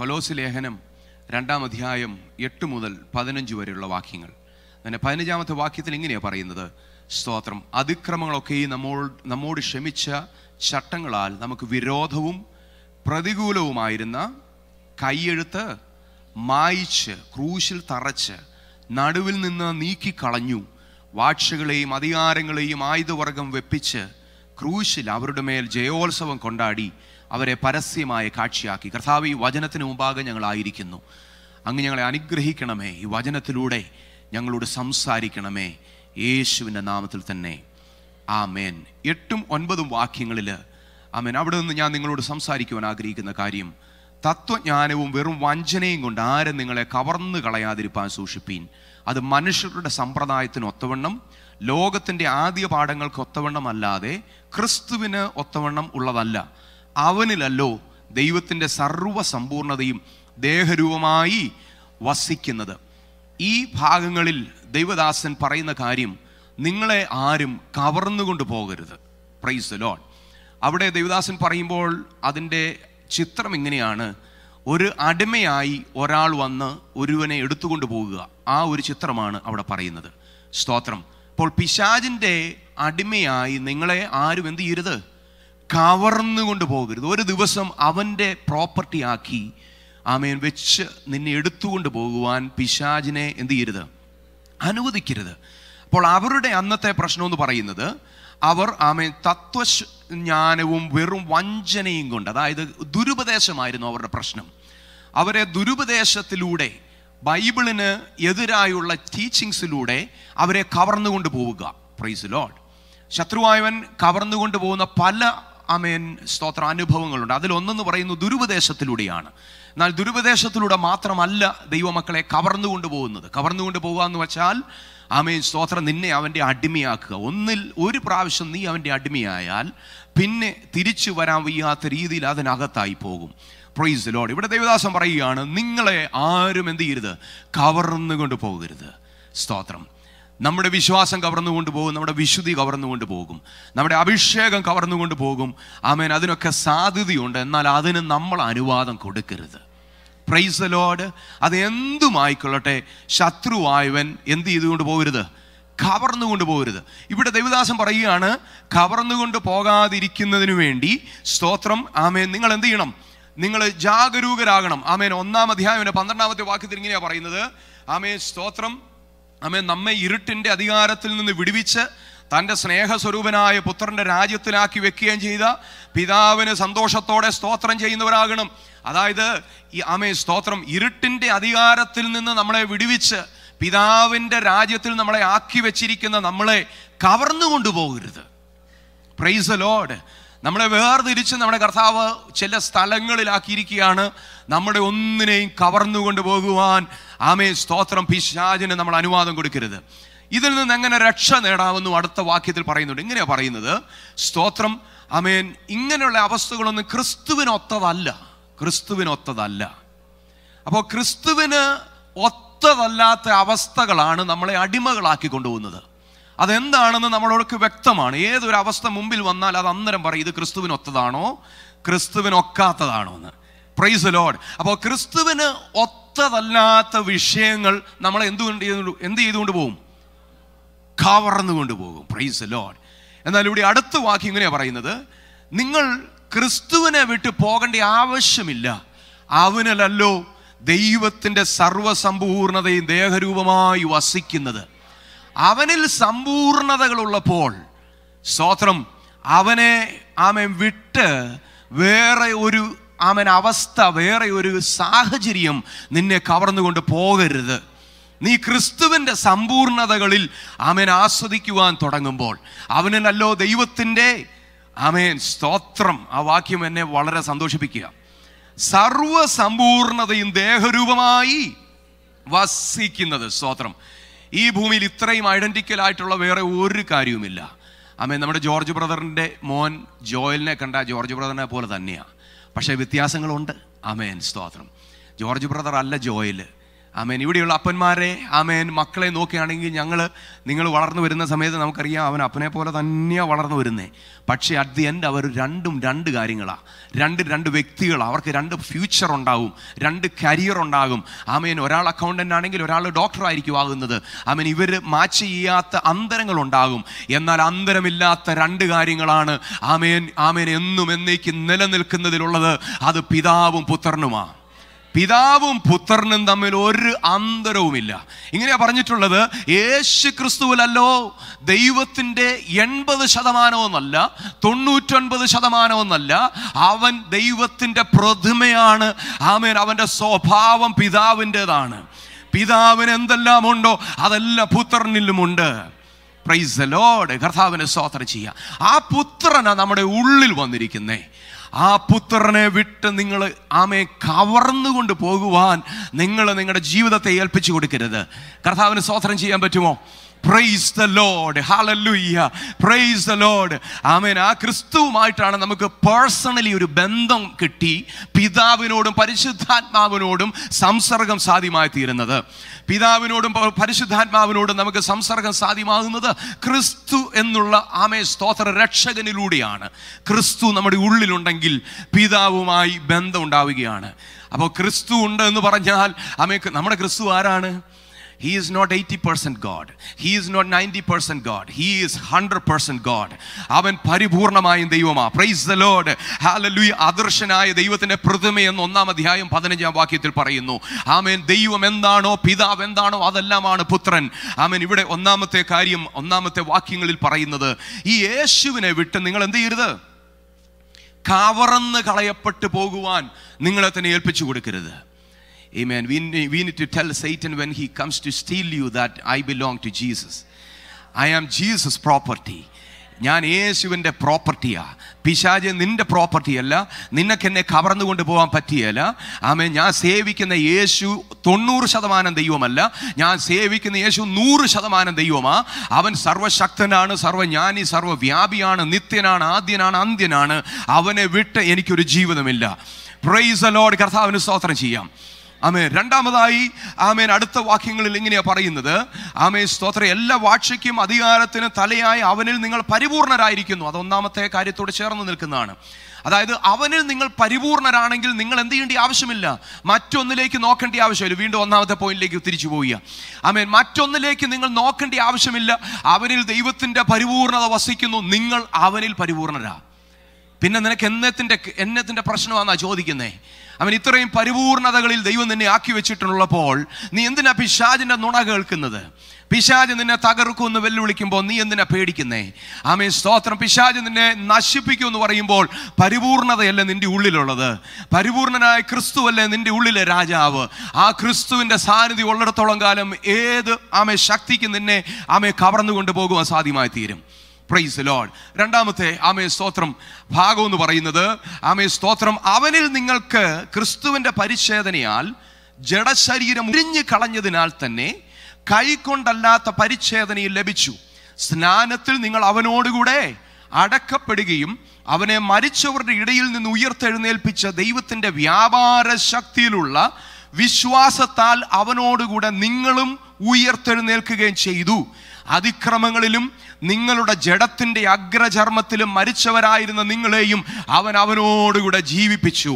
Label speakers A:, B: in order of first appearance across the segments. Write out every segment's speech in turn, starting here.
A: കൊലോസ് ലേഖനം രണ്ടാം അധ്യായം എട്ട് മുതൽ പതിനഞ്ച് വരെയുള്ള വാക്യങ്ങൾ അങ്ങനെ പതിനഞ്ചാമത്തെ വാക്യത്തിൽ ഇങ്ങനെയാണ് പറയുന്നത് സ്തോത്രം അതിക്രമങ്ങളൊക്കെ നമ്മോട് നമ്മോട് ക്ഷമിച്ച ചട്ടങ്ങളാൽ നമുക്ക് വിരോധവും പ്രതികൂലവുമായിരുന്ന കൈയെഴുത്ത് മായിച്ച് ക്രൂശിൽ തറച്ച് നടുവിൽ നിന്ന് നീക്കിക്കളഞ്ഞു വാഴ്ചകളെയും അധികാരങ്ങളെയും ആയുധവർഗം വെപ്പിച്ച് ക്രൂശിൽ അവരുടെ മേൽ ജയോത്സവം കൊണ്ടാടി അവരെ പരസ്യമായ കാഴ്ചയാക്കി കർത്താവ് ഈ വചനത്തിന് മുമ്പാകെ ഞങ്ങളായിരിക്കുന്നു അങ്ങ് ഞങ്ങളെ അനുഗ്രഹിക്കണമേ ഈ വചനത്തിലൂടെ ഞങ്ങളോട് സംസാരിക്കണമേ യേശുവിൻ്റെ നാമത്തിൽ തന്നെ ആമേൻ എട്ടും ഒൻപതും വാക്യങ്ങളിൽ ആമേൻ അവിടെ നിന്ന് ഞാൻ നിങ്ങളോട് സംസാരിക്കുവാൻ ആഗ്രഹിക്കുന്ന കാര്യം തത്വജ്ഞാനവും വെറും വഞ്ചനയും കൊണ്ട് ആരും നിങ്ങളെ കവർന്നു കളയാതിരിപ്പാൻ സൂക്ഷിപ്പീൻ അത് മനുഷ്യരുടെ സമ്പ്രദായത്തിന് ഒത്തവണ്ണം ലോകത്തിൻ്റെ ആദ്യ പാഠങ്ങൾക്ക് ഒത്തവണ്ണം അല്ലാതെ ക്രിസ്തുവിന് ഒത്തവണ്ണം ഉള്ളതല്ല അവനിലല്ലോ ദൈവത്തിൻ്റെ സർവ്വ സമ്പൂർണതയും ദേഹരൂപമായി വസിക്കുന്നത് ഈ ഭാഗങ്ങളിൽ ദൈവദാസൻ പറയുന്ന കാര്യം നിങ്ങളെ ആരും കവർന്നുകൊണ്ട് പോകരുത് പ്രൈസ് ലോഡ് അവിടെ ദൈവദാസൻ പറയുമ്പോൾ അതിൻ്റെ ചിത്രം ഇങ്ങനെയാണ് ഒരു അടിമയായി ഒരാൾ വന്ന് ഒരുവനെ എടുത്തുകൊണ്ട് പോകുക ആ ഒരു ചിത്രമാണ് അവിടെ പറയുന്നത് സ്തോത്രം അപ്പോൾ പിശാജിൻ്റെ അടിമയായി നിങ്ങളെ ആരും എന്ത് ചെയ്യരുത് കവർന്നുകൊണ്ട് പോകരുത് ഒരു ദിവസം അവൻ്റെ പ്രോപ്പർട്ടി ആക്കി ആമേൻ വെച്ച് നിന്നെ എടുത്തുകൊണ്ട് പോകുവാൻ പിശാജിനെ എന്ത് ചെയ്യരുത് അനുവദിക്കരുത് അപ്പോൾ അവരുടെ അന്നത്തെ പ്രശ്നം എന്ന് പറയുന്നത് അവർ ആമേൻ തത്വജ്ഞാനവും വെറും വഞ്ചനയും കൊണ്ട് അതായത് ദുരുപദേശമായിരുന്നു അവരുടെ പ്രശ്നം അവരെ ദുരുപദേശത്തിലൂടെ ബൈബിളിന് എതിരായുള്ള ടീച്ചിങ്സിലൂടെ അവരെ കവർന്നുകൊണ്ട് പോവുക പ്രൈസ് ലോഡ് ശത്രുവായവൻ കവർന്നുകൊണ്ട് പോകുന്ന പല അമേൻ സ്തോത്ര അനുഭവങ്ങളുണ്ട് അതിലൊന്നെന്ന് പറയുന്നു ദുരുപദേശത്തിലൂടെയാണ് എന്നാൽ ദുരുപദേശത്തിലൂടെ മാത്രമല്ല ദൈവമക്കളെ കവർന്നുകൊണ്ട് പോകുന്നത് കവർന്നുകൊണ്ട് പോകുക എന്ന് വെച്ചാൽ ആമേൻ സ്തോത്രം നിന്നെ അവൻ്റെ അടിമയാക്കുക ഒന്നിൽ ഒരു പ്രാവശ്യം നീ അവൻ്റെ അടിമയായാൽ പിന്നെ തിരിച്ചു വരാൻ വയ്യാത്ത രീതിയിൽ അതിനകത്തായി പോകും പ്രൊയ്സ് ലോഡ് ഇവിടെ ദേവദാസം പറയുകയാണ് നിങ്ങളെ ആരും എന്ത് ചെയ്യരുത് കവർന്നുകൊണ്ട് പോകരുത് സ്തോത്രം നമ്മുടെ വിശ്വാസം കവർന്നുകൊണ്ട് പോകും നമ്മുടെ വിശുദ്ധി കവർന്നുകൊണ്ട് പോകും നമ്മുടെ അഭിഷേകം കവർന്നുകൊണ്ട് പോകും ആമേൻ അതിനൊക്കെ സാധ്യതയുണ്ട് എന്നാൽ അതിന് നമ്മൾ അനുവാദം കൊടുക്കരുത് പ്രൈസ് ലോഡ് അത് എന്തുമായിക്കൊള്ളട്ടെ ശത്രുവായവൻ എന്ത് ചെയ്തുകൊണ്ട് പോകരുത് കവർന്നുകൊണ്ട് പോകരുത് ഇവിടെ ദൈവദാസൻ പറയുകയാണ് കവർന്നുകൊണ്ട് പോകാതിരിക്കുന്നതിന് വേണ്ടി സ്തോത്രം ആമേൻ നിങ്ങൾ എന്ത് ചെയ്യണം നിങ്ങൾ ജാഗരൂകരാകണം ആമേൻ ഒന്നാം അധ്യായം പന്ത്രണ്ടാമത്തെ വാക്യത്തിൽ ഇങ്ങനെയാണ് പറയുന്നത് ആമേൻ സ്തോത്രം ആമേൻ നമ്മെ ഇരുട്ടിൻ്റെ അധികാരത്തിൽ നിന്ന് വിടുവിച്ച് തൻ്റെ സ്നേഹസ്വരൂപനായ പുത്രൻ്റെ രാജ്യത്തിലാക്കി വെക്കുകയും ചെയ്ത പിതാവിന് സന്തോഷത്തോടെ സ്തോത്രം ചെയ്യുന്നവരാകണം അതായത് ഈ ആമേ സ്തോത്രം ഇരുട്ടിൻ്റെ അധികാരത്തിൽ നിന്ന് നമ്മളെ വിടുവിച്ച് പിതാവിൻ്റെ രാജ്യത്തിൽ നമ്മളെ ആക്കി വെച്ചിരിക്കുന്ന നമ്മളെ കവർന്നു കൊണ്ടുപോകരുത് പ്രൈസ് ലോഡ് നമ്മളെ വേർതിരിച്ച് നമ്മുടെ കർത്താവ് ചില സ്ഥലങ്ങളിലാക്കിയിരിക്കുകയാണ് നമ്മുടെ ഒന്നിനെയും കവർന്നുകൊണ്ട് പോകുവാൻ ആമേ സ്തോത്രം പിശാചിന് നമ്മൾ അനുവാദം കൊടുക്കരുത് ഇതിൽ നിന്ന് എങ്ങനെ രക്ഷ നേടാമെന്നും അടുത്ത വാക്യത്തിൽ പറയുന്നുണ്ട് ഇങ്ങനെയാ പറയുന്നത് സ്തോത്രം ആമേൻ ഇങ്ങനെയുള്ള അവസ്ഥകളൊന്നും ക്രിസ്തുവിനൊത്തതല്ല ക്രിസ്തുവിനൊത്തതല്ല അപ്പോൾ ക്രിസ്തുവിന് ഒത്തതല്ലാത്ത അവസ്ഥകളാണ് നമ്മളെ അടിമകളാക്കി കൊണ്ടുപോകുന്നത് അതെന്താണെന്ന് നമ്മളോടൊക്കെ വ്യക്തമാണ് ഏതൊരു അവസ്ഥ മുമ്പിൽ വന്നാൽ അത് അന്നേരം പറയും ഇത് ക്രിസ്തുവിനൊത്തതാണോ ക്രിസ്തുവിനൊക്കാത്തതാണോ എന്ന് പ്രൈസ് ലോഡ് അപ്പോൾ ക്രിസ്തുവിന് ഒത്തതല്ലാത്ത വിഷയങ്ങൾ നമ്മളെ എന്തുകൊണ്ട് ചെയ്തു- എന്ത് ചെയ്തുകൊണ്ട് പോകും കവർന്നുകൊണ്ട് പോകും പ്രൈസ് ലോഡ് എന്നാൽ ഇവിടെ അടുത്ത വാക്യം ഇങ്ങനെയാ പറയുന്നത് നിങ്ങൾ ക്രിസ്തുവിനെ വിട്ട് പോകേണ്ട ആവശ്യമില്ല അവനല്ലോ ദൈവത്തിൻ്റെ സർവസമ്പൂർണതയും ദേഹരൂപമായി വസിക്കുന്നത് അവനിൽ സമ്പൂർണതകളുള്ളപ്പോൾ സ്തോത്രം അവനെ ആമൻ വിട്ട് വേറെ ഒരു ആമൻ അവസ്ഥ വേറെ ഒരു സാഹചര്യം നിന്നെ കവർന്നുകൊണ്ട് പോകരുത് നീ ക്രിസ്തുവിൻ്റെ സമ്പൂർണതകളിൽ ആമേൻ ആസ്വദിക്കുവാൻ തുടങ്ങുമ്പോൾ അവനല്ലോ ദൈവത്തിൻ്റെ ആമേൻ സ്തോത്രം ആ വാക്യം എന്നെ വളരെ സന്തോഷിപ്പിക്കുക സർവസമ്പൂർണതയും ദേഹരൂപമായി വസിക്കുന്നത് സ്തോത്രം ഈ ഭൂമിയിൽ ഇത്രയും ഐഡന്റിക്കൽ ആയിട്ടുള്ള വേറെ ഒരു കാര്യവുമില്ല ആമേൻ നമ്മുടെ ജോർജ് ബ്രദറിൻ്റെ മോൻ ജോയലിനെ കണ്ട ജോർജ് ബ്രദറിനെ പോലെ തന്നെയാണ് പക്ഷേ വ്യത്യാസങ്ങളുണ്ട് ആമേൻ സ്തോത്രം ജോർജ് ബ്രദർ അല്ല ജോയൽ ആമേൻ ഇവിടെയുള്ള അപ്പന്മാരെ ആമേൻ മക്കളെ നോക്കുകയാണെങ്കിൽ ഞങ്ങൾ നിങ്ങൾ വളർന്നു വരുന്ന സമയത്ത് നമുക്കറിയാം അവൻ അപ്പനെ പോലെ തന്നെയാണ് വളർന്നു വരുന്നേ പക്ഷേ അറ്റ് ദി എൻഡ് അവർ രണ്ടും രണ്ട് കാര്യങ്ങളാണ് രണ്ട് രണ്ട് വ്യക്തികളാണ് അവർക്ക് രണ്ട് ഫ്യൂച്ചർ ഉണ്ടാവും രണ്ട് കരിയർ ഉണ്ടാകും ആമേൻ ഒരാൾ അക്കൗണ്ടൻ്റ് ആണെങ്കിൽ ഒരാൾ ഡോക്ടർ ആയിരിക്കും ആകുന്നത് ആമേൻ ഇവർ മാച്ച് ചെയ്യാത്ത അന്തരങ്ങൾ ഉണ്ടാകും എന്നാൽ അന്തരമില്ലാത്ത രണ്ട് കാര്യങ്ങളാണ് ആമേൻ ആമേൻ എന്നും എന്നേക്കും നിലനിൽക്കുന്നതിലുള്ളത് അത് പിതാവും പുത്രനുമാണ് പിതാവും പുത്രനും തമ്മിൽ ഒരു അന്തരവുമില്ല ഇങ്ങനെയാ പറഞ്ഞിട്ടുള്ളത് യേശു ക്രിസ്തുവിലല്ലോ ദൈവത്തിൻ്റെ എൺപത് ശതമാനമൊന്നല്ല തൊണ്ണൂറ്റൊൻപത് ശതമാനമൊന്നല്ല അവൻ ദൈവത്തിൻ്റെ പ്രതിമയാണ് ആമേൻ അവൻ്റെ സ്വഭാവം പിതാവിൻ്റെതാണ് പിതാവിന് എന്തെല്ലാം ഉണ്ടോ അതെല്ലാം പുത്രനിലുമുണ്ട് പ്രൈസ് ലോഡ് കർത്താവിനെ സ്തോത്രം ചെയ്യുക ആ പുത്രനാ നമ്മുടെ ഉള്ളിൽ വന്നിരിക്കുന്നേ ആ പുത്രനെ വിട്ട് നിങ്ങൾ ആമെ കവർന്നുകൊണ്ട് പോകുവാൻ നിങ്ങൾ നിങ്ങളുടെ ജീവിതത്തെ ഏൽപ്പിച്ചു കൊടുക്കരുത് കർത്താവിന് സ്തോത്രം ചെയ്യാൻ പറ്റുമോ പ്രൈസ് ദ ലോഡ് ഹാലല്ലൂയ്യ പ്രൈസ് ദ ലോഡ് ആമേൻ ആ ക്രിസ്തുവുമായിട്ടാണ് നമുക്ക് പേഴ്സണലി ഒരു ബന്ധം കിട്ടി പിതാവിനോടും പരിശുദ്ധാത്മാവിനോടും സംസർഗം സാധ്യമായി തീരുന്നത് പിതാവിനോടും പ- പരിശുദ്ധാത്മാവിനോടും നമുക്ക് സംസർഗം സാധ്യമാകുന്നത് ക്രിസ്തു എന്നുള്ള ആമേ സ്തോത്ര രക്ഷകനിലൂടെയാണ് ക്രിസ്തു നമ്മുടെ ഉള്ളിലുണ്ടെങ്കിൽ പിതാവുമായി ബന്ധം ഉണ്ടാവുകയാണ് അപ്പോൾ ക്രിസ്തു ഉണ്ട് എന്ന് പറഞ്ഞാൽ ആമേ നമ്മുടെ ക്രിസ്തു ആരാണ് He is not 80% God. He is not 90% God. He is 100% God. അവൻ പരിപൂർണമായും ദൈവമാ പ്രൈസ് ദ ലോഡ് ഹാലലൂയ അദർശനായ ദൈവത്തിന്റെ പ്രതിമ എന്ന് ഒന്നാം അധ്യായം പതിനഞ്ചാം വാക്യത്തിൽ പറയുന്നു ആമേൻ ദൈവം എന്താണോ പിതാവ് എന്താണോ അതെല്ലാമാണ് പുത്രൻ ആമേൻ ഇവിടെ ഒന്നാമത്തെ കാര്യം ഒന്നാമത്തെ വാക്യങ്ങളിൽ പറയുന്നത് ഈ യേശുവിനെ വിട്ട് നിങ്ങൾ എന്ത് ചെയ്യരുത് കവർന്ന് കളയപ്പെട്ടു പോകുവാൻ നിങ്ങളെ തന്നെ ഏൽപ്പിച്ചു കൊടുക്കരുത് Amen. We, ne- we need to tell Satan when he comes to steal you that I belong to Jesus. I am Jesus' property. ഞാൻ യേശുവിൻ്റെ പ്രോപ്പർട്ടിയാ പിശാജ് നിന്റെ പ്രോപ്പർട്ടി അല്ല നിനക്ക് എന്നെ കവർന്നു കൊണ്ടുപോകാൻ പറ്റിയല്ല ആമേ ഞാൻ സേവിക്കുന്ന യേശു തൊണ്ണൂറ് ശതമാനം ദൈവമല്ല ഞാൻ സേവിക്കുന്ന യേശു നൂറ് ശതമാനം ദൈവമാ അവൻ സർവശക്തനാണ് സർവജ്ഞാനി സർവവ്യാപിയാണ് നിത്യനാണ് ആദ്യനാണ് അന്ത്യനാണ് അവനെ വിട്ട് എനിക്കൊരു ജീവിതമില്ല പ്രൈസ് ലോഡ് കർത്താവിന് സ്തോത്രം ചെയ്യാം ആമേ രണ്ടാമതായി ആമേൻ അടുത്ത വാക്യങ്ങളിൽ ഇങ്ങനെയാ പറയുന്നത് ആമേ സ്തോത്രം എല്ലാ വാഴ്ചയ്ക്കും അധികാരത്തിന് തലയായ അവനിൽ നിങ്ങൾ പരിപൂർണരായിരിക്കുന്നു അത് ഒന്നാമത്തെ കാര്യത്തോട് ചേർന്ന് നിൽക്കുന്നതാണ് അതായത് അവനിൽ നിങ്ങൾ പരിപൂർണരാണെങ്കിൽ നിങ്ങൾ എന്ത് ചെയ്യേണ്ട ആവശ്യമില്ല മറ്റൊന്നിലേക്ക് നോക്കേണ്ട ആവശ്യമില്ല വീണ്ടും ഒന്നാമത്തെ പോയിന്റിലേക്ക് തിരിച്ചു പോവുക ആമേൻ മറ്റൊന്നിലേക്ക് നിങ്ങൾ നോക്കേണ്ട ആവശ്യമില്ല അവനിൽ ദൈവത്തിന്റെ പരിപൂർണത വസിക്കുന്നു നിങ്ങൾ അവനിൽ പരിപൂർണരാ പിന്നെ നിനക്ക് എന്നത്തിന്റെ എന്നത്തിന്റെ പ്രശ്നമാണെന്നാ ചോദിക്കുന്നേ അവൻ ഇത്രയും പരിപൂർണതകളിൽ ദൈവം നിന്നെ ആക്കി വെച്ചിട്ടുള്ളപ്പോൾ നീ എന്തിനാ പിശാജിന്റെ നുണ കേൾക്കുന്നത് പിശാജ് നിന്നെ തകർക്കുമെന്ന് വെല്ലുവിളിക്കുമ്പോൾ നീ എന്തിനാ പേടിക്കുന്നേ ആമേ സ്തോത്രം പിശാജ് നിന്നെ നശിപ്പിക്കും എന്ന് പറയുമ്പോൾ പരിപൂർണതയല്ല നിന്റെ ഉള്ളിലുള്ളത് പരിപൂർണനായ ക്രിസ്തുവല്ലേ നിന്റെ ഉള്ളിലെ രാജാവ് ആ ക്രിസ്തുവിന്റെ സാന്നിധ്യം ഉള്ളിടത്തോളം കാലം ഏത് ആമേ ശക്തിക്ക് നിന്നെ ആമേ കവർന്നു കൊണ്ടുപോകുവാൻ സാധ്യമായി തീരും പ്രൈസ് ലോഡ് രണ്ടാമത്തെ ആമേ സ്തോത്രം ഭാഗം എന്ന് പറയുന്നത് ആമേ സ്തോത്രം അവനിൽ നിങ്ങൾക്ക് ക്രിസ്തുവിന്റെ പരിച്ഛേദനയാൽ ജഡശരീരം ഉരിഞ്ഞു കളഞ്ഞതിനാൽ തന്നെ കൈക്കൊണ്ടല്ലാത്ത പരിച്ഛേദനയിൽ ലഭിച്ചു സ്നാനത്തിൽ നിങ്ങൾ അവനോടുകൂടെ അടക്കപ്പെടുകയും അവനെ മരിച്ചവരുടെ ഇടയിൽ നിന്ന് ഉയർത്തെഴുന്നേൽപ്പിച്ച ദൈവത്തിന്റെ വ്യാപാര ശക്തിയിലുള്ള വിശ്വാസത്താൽ അവനോടുകൂടെ നിങ്ങളും ഉയർത്തെഴുന്നേൽക്കുകയും ചെയ്തു അതിക്രമങ്ങളിലും നിങ്ങളുടെ ജഡത്തിന്റെ അഗ്രചർമ്മത്തിലും മരിച്ചവരായിരുന്ന നിങ്ങളെയും അവൻ അവനോടുകൂടെ ജീവിപ്പിച്ചു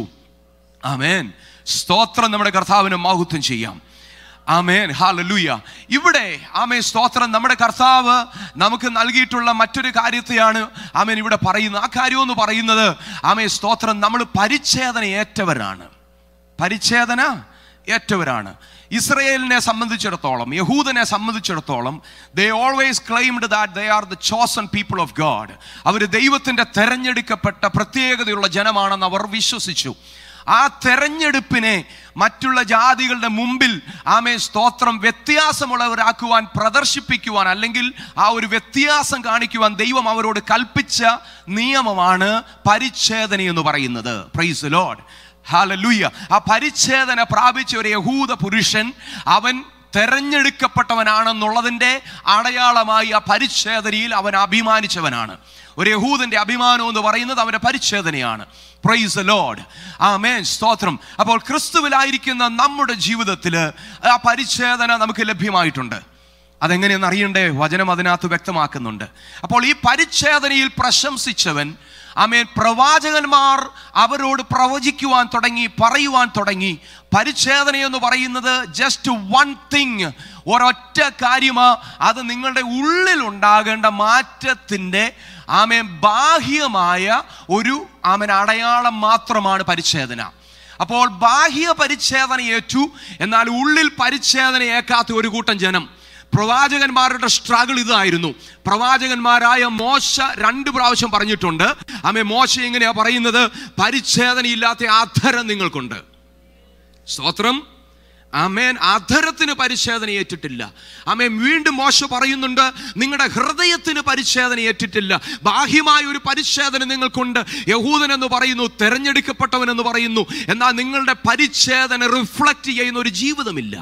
A: ആമേൻ സ്തോത്രം നമ്മുടെ കർത്താവിന് മഹത്വം ചെയ്യാം ആമേൻ ഹാലലൂയ ഇവിടെ ആമേ സ്തോത്രം നമ്മുടെ കർത്താവ് നമുക്ക് നൽകിയിട്ടുള്ള മറ്റൊരു കാര്യത്തെയാണ് ആമേൻ ഇവിടെ പറയുന്നത് ആ കാര്യം എന്ന് പറയുന്നത് ആമേ സ്തോത്രം നമ്മൾ പരിച്ഛേദന ഏറ്റവരാണ് പരിച്ഛേദന ഏറ്റവരാണ് ഇസ്രയേലിനെ സംബന്ധിച്ചിടത്തോളം യഹൂദനെ സംബന്ധിച്ചിടത്തോളം they always claimed that they are the chosen people of God അവർ ദൈവത്തിൻ്റെ തെരഞ്ഞെടുക്കപ്പെട്ട പ്രത്യേകതയുള്ള ജനമാണെന്ന് അവർ വിശ്വസിച്ചു ആ തെരഞ്ഞെടുപ്പിനെ മറ്റുള്ള ജാതികളുടെ മുമ്പിൽ ആമേ സ്തോത്രം വ്യത്യാസമുള്ളവരാക്കുവാൻ പ്രദർശിപ്പിക്കുവാൻ അല്ലെങ്കിൽ ആ ഒരു വ്യത്യാസം കാണിക്കുവാൻ ദൈവം അവരോട് കൽപ്പിച്ച നിയമമാണ് പരിച്ഛേദന എന്ന് പറയുന്നത് പ്രൈസ് ലോഡ് ഹാലലൂയ ആ പരിച്ഛേദന പ്രാപിച്ച ഒരു യഹൂദ പുരുഷൻ അവൻ തെരഞ്ഞെടുക്കപ്പെട്ടവനാണെന്നുള്ളതിൻ്റെ അടയാളമായി ആ പരിച്ഛേദനയിൽ അവൻ അഭിമാനിച്ചവനാണ് ഒരു യഹൂദന്റെ അഭിമാനം എന്ന് പറയുന്നത് അവന്റെ പരിച്ഛേദനയാണ് പ്രൈസ് ലോഡ് ആ മേൻ സ്തോത്രം അപ്പോൾ ക്രിസ്തുവിലായിരിക്കുന്ന നമ്മുടെ ജീവിതത്തിൽ ആ പരിച്ഛേദന നമുക്ക് ലഭ്യമായിട്ടുണ്ട് അതെങ്ങനെയെന്ന് അറിയണ്ടേ വചനം അതിനകത്ത് വ്യക്തമാക്കുന്നുണ്ട് അപ്പോൾ ഈ പരിച്ഛേദനയിൽ പ്രശംസിച്ചവൻ ആമേൻ പ്രവാചകന്മാർ അവരോട് പ്രവചിക്കുവാൻ തുടങ്ങി പറയുവാൻ തുടങ്ങി പരിച്ഛേദന എന്ന് പറയുന്നത് ജസ്റ്റ് വൺ തിങ് ഒരൊറ്റ കാര്യമാ അത് നിങ്ങളുടെ ഉള്ളിൽ ഉണ്ടാകേണ്ട മാറ്റത്തിൻ്റെ ആമേൻ ബാഹ്യമായ ഒരു ആമേൻ അടയാളം മാത്രമാണ് പരിച്ഛേദന അപ്പോൾ ബാഹ്യ പരിച്ഛേദന ഏറ്റു എന്നാൽ ഉള്ളിൽ പരിച്ഛേദന ഏക്കാത്ത ഒരു കൂട്ടം ജനം പ്രവാചകന്മാരുടെ സ്ട്രഗിൾ ഇതായിരുന്നു പ്രവാചകന്മാരായ മോശ രണ്ട് പ്രാവശ്യം പറഞ്ഞിട്ടുണ്ട് ആമേ മോശ എങ്ങനെയാ പറയുന്നത് പരിച്ഛേദനയില്ലാത്ത അധരം നിങ്ങൾക്കുണ്ട് സ്തോത്രം ആമേൻ അധരത്തിന് പരിച്ഛേദന ഏറ്റിട്ടില്ല ആമേൻ വീണ്ടും മോശ പറയുന്നുണ്ട് നിങ്ങളുടെ ഹൃദയത്തിന് പരിച്ഛേദന ഏറ്റിട്ടില്ല ബാഹ്യമായ ഒരു പരിച്ഛേദന നിങ്ങൾക്കുണ്ട് യഹൂദൻ എന്ന് പറയുന്നു തെരഞ്ഞെടുക്കപ്പെട്ടവൻ എന്ന് പറയുന്നു എന്നാൽ നിങ്ങളുടെ പരിച്ഛേദന റിഫ്ലക്റ്റ് ചെയ്യുന്ന ഒരു ജീവിതമില്ല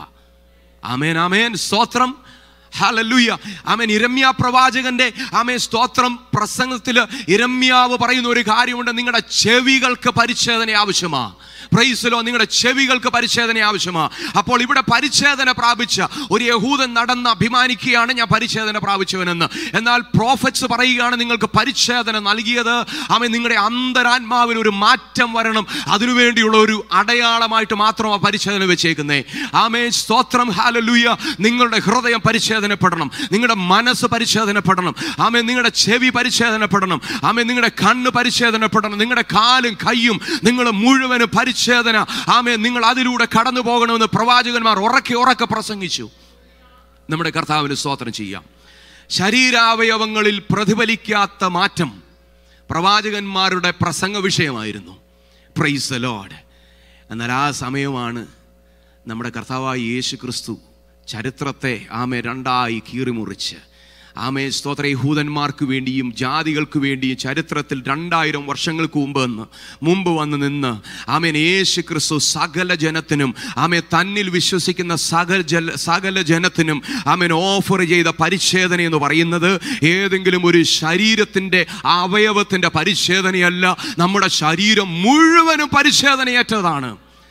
A: ആമേൻ ആമേൻ സ്തോത്രം ഹലലുയ ആമേൻ ഇരമ്യ പ്രവാചകന്റെ ആമേൻ സ്തോത്രം പ്രസംഗത്തിൽ ഇരമ്യാവ് പറയുന്ന ഒരു കാര്യമുണ്ട് നിങ്ങളുടെ ചെവികൾക്ക് പരിച്ഛേദന ആവശ്യമാ പ്രൈസിലോ നിങ്ങളുടെ ചെവികൾക്ക് പരിച്ഛേദന ആവശ്യമാ അപ്പോൾ ഇവിടെ പരിച്ഛേദന പ്രാപിച്ച ഒരു യഹൂദൻ നടന്ന് അഭിമാനിക്കുകയാണ് ഞാൻ പരിച്ഛേദന പ്രാപിച്ചവനെന്ന് എന്നാൽ പ്രോഫറ്റ്സ് പറയുകയാണ് നിങ്ങൾക്ക് പരിച്ഛേദന നൽകിയത് ആമേൻ നിങ്ങളുടെ അന്തരാത്മാവിന് ഒരു മാറ്റം വരണം അതിനുവേണ്ടിയുള്ള ഒരു അടയാളമായിട്ട് മാത്രമാണ് പരിച്ഛേദന വെച്ചേക്കുന്നേ ആമേ സ്തോത്രം ഹാലലൂയ നിങ്ങളുടെ ഹൃദയം പരിച്ഛേദനപ്പെടണം നിങ്ങളുടെ മനസ്സ് പരിച്ഛേദനപ്പെടണം ആമേ നിങ്ങളുടെ ചെവി പരിച്ഛേദനപ്പെടണം ആമേ നിങ്ങളുടെ കണ്ണ് പരിച്ഛേദനപ്പെടണം നിങ്ങളുടെ കാലും കൈയും നിങ്ങൾ മുഴുവനും പരിച്ഛേദന ആമേ നിങ്ങൾ അതിലൂടെ കടന്നു പോകണമെന്ന് പ്രവാചകന്മാർ ഉറക്കെ ഉറക്കെ പ്രസംഗിച്ചു നമ്മുടെ കർത്താവിന് സ്തോത്രം ചെയ്യാം ശരീരാവയവങ്ങളിൽ പ്രതിഫലിക്കാത്ത മാറ്റം പ്രവാചകന്മാരുടെ പ്രസംഗ വിഷയമായിരുന്നു പ്രൈസ് ദ ലോഡ് എന്നാൽ ആ സമയമാണ് നമ്മുടെ കർത്താവായ യേശു ക്രിസ്തു ചരിത്രത്തെ ആമെ രണ്ടായി കീറിമുറിച്ച് ആമേ സ്തോത്ര യഹൂദന്മാർക്ക് വേണ്ടിയും ജാതികൾക്ക് വേണ്ടിയും ചരിത്രത്തിൽ രണ്ടായിരം വർഷങ്ങൾക്ക് മുമ്പ് എന്ന് മുമ്പ് വന്ന് നിന്ന് ആമേൻ യേശു ക്രിസ്തു സകല ജനത്തിനും ആമേ തന്നിൽ വിശ്വസിക്കുന്ന സകല ജല സകല ജനത്തിനും ആമേൻ ഓഫർ ചെയ്ത പരിച്ഛേദന എന്ന് പറയുന്നത് ഏതെങ്കിലും ഒരു ശരീരത്തിൻ്റെ അവയവത്തിൻ്റെ പരിച്ഛേദനയല്ല നമ്മുടെ ശരീരം മുഴുവനും പരിച്ഛേദനയേറ്റതാണ്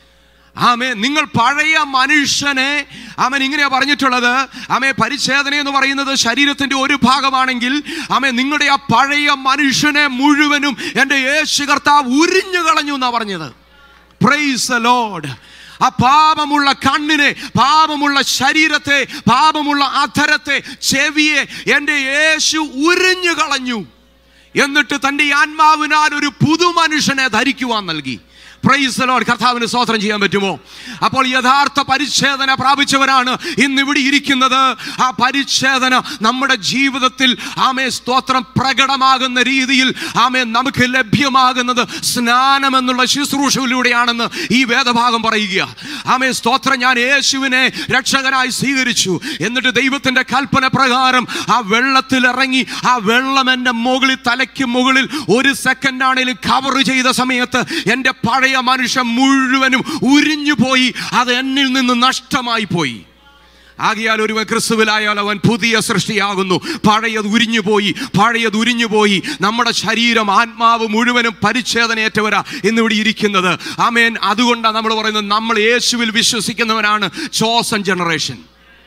A: ആമേ നിങ്ങൾ പഴയ മനുഷ്യനെ അവൻ ഇങ്ങനെയാ പറഞ്ഞിട്ടുള്ളത് ആമേ പരിച്ഛേദന എന്ന് പറയുന്നത് ശരീരത്തിന്റെ ഒരു ഭാഗമാണെങ്കിൽ ആമേ നിങ്ങളുടെ ആ പഴയ മനുഷ്യനെ മുഴുവനും എൻ്റെ യേശു കർത്താവ് ഉരിഞ്ഞു കളഞ്ഞു എന്നാ പറഞ്ഞത് പ്രൈസ് ലോഡ് ആ പാപമുള്ള കണ്ണിനെ പാപമുള്ള ശരീരത്തെ പാപമുള്ള അധരത്തെ ചെവിയെ എൻ്റെ യേശു ഉരിഞ്ഞു കളഞ്ഞു എന്നിട്ട് തൻ്റെ ആത്മാവിനാൽ ഒരു പുതു മനുഷ്യനെ ധരിക്കുവാൻ നൽകി പ്രൈസ് ലോഡ് കർത്താവിന് സ്തോത്രം ചെയ്യാൻ പറ്റുമോ അപ്പോൾ യഥാർത്ഥ പരിച്ഛേദന പ്രാപിച്ചവരാണ് ഇന്ന് ഇവിടെ ഇരിക്കുന്നത് ആ പരിച്ഛേദന നമ്മുടെ ജീവിതത്തിൽ ആമേ സ്തോത്രം പ്രകടമാകുന്ന രീതിയിൽ ആമേ നമുക്ക് ലഭ്യമാകുന്നത് സ്നാനം എന്നുള്ള ശുശ്രൂഷയിലൂടെയാണെന്ന് ഈ വേദഭാഗം പറയുക ആമേ സ്തോത്രം ഞാൻ യേശുവിനെ രക്ഷകനായി സ്വീകരിച്ചു എന്നിട്ട് ദൈവത്തിന്റെ കൽപ്പന പ്രകാരം ആ വെള്ളത്തിൽ ഇറങ്ങി ആ വെള്ളം എൻ്റെ മുകളിൽ തലയ്ക്ക് മുകളിൽ ഒരു സെക്കൻഡ് ആണെങ്കിലും കവർ ചെയ്ത സമയത്ത് എൻ്റെ പഴയ മനുഷ്യൻ മുഴുവനും ഉരിഞ്ഞു പോയി അത് എന്നിൽ നിന്ന് നഷ്ടമായി പോയി ആകിയാൽ ഒരുവൻ ക്രിസ്തുവിലായാൽ അവൻ പുതിയ സൃഷ്ടിയാകുന്നു പഴയത് ഉരിഞ്ഞു പോയി പഴയത് ഉരിഞ്ഞു പോയി നമ്മുടെ ശരീരം ആത്മാവ് മുഴുവനും പരിച്ഛേദനയേറ്റവരാ ഇന്നിവിടെ ഇരിക്കുന്നത് ആമേൻ അതുകൊണ്ടാണ് നമ്മൾ പറയുന്നത് നമ്മൾ യേശുവിൽ വിശ്വസിക്കുന്നവനാണ് ചോസൻ ജനറേഷൻ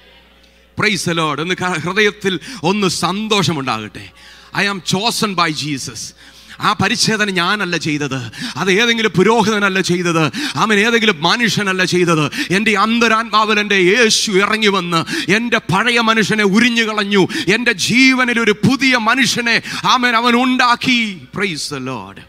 A: പ്രൈസ് ലോഡ് എന്ന് ക- ഹൃദയത്തിൽ ഒന്ന് സന്തോഷമുണ്ടാകട്ടെ I am chosen by Jesus ആ പരിച്ഛേദന ഞാനല്ല ചെയ്തത് അത് ഏതെങ്കിലും പുരോഹിതനല്ല ചെയ്തത് അവൻ ഏതെങ്കിലും മനുഷ്യനല്ല ചെയ്തത് എൻ്റെ അന്തരാത്മാവിൽ എൻ്റെ യേശു ഇറങ്ങി വന്ന് എൻ്റെ പഴയ മനുഷ്യനെ ഉരിഞ്ഞു കളഞ്ഞു എൻ്റെ ജീവനിൽ ഒരു പുതിയ മനുഷ്യനെ അവൻ അവൻ ഉണ്ടാക്കി പ്രൈസ് ലോഡ്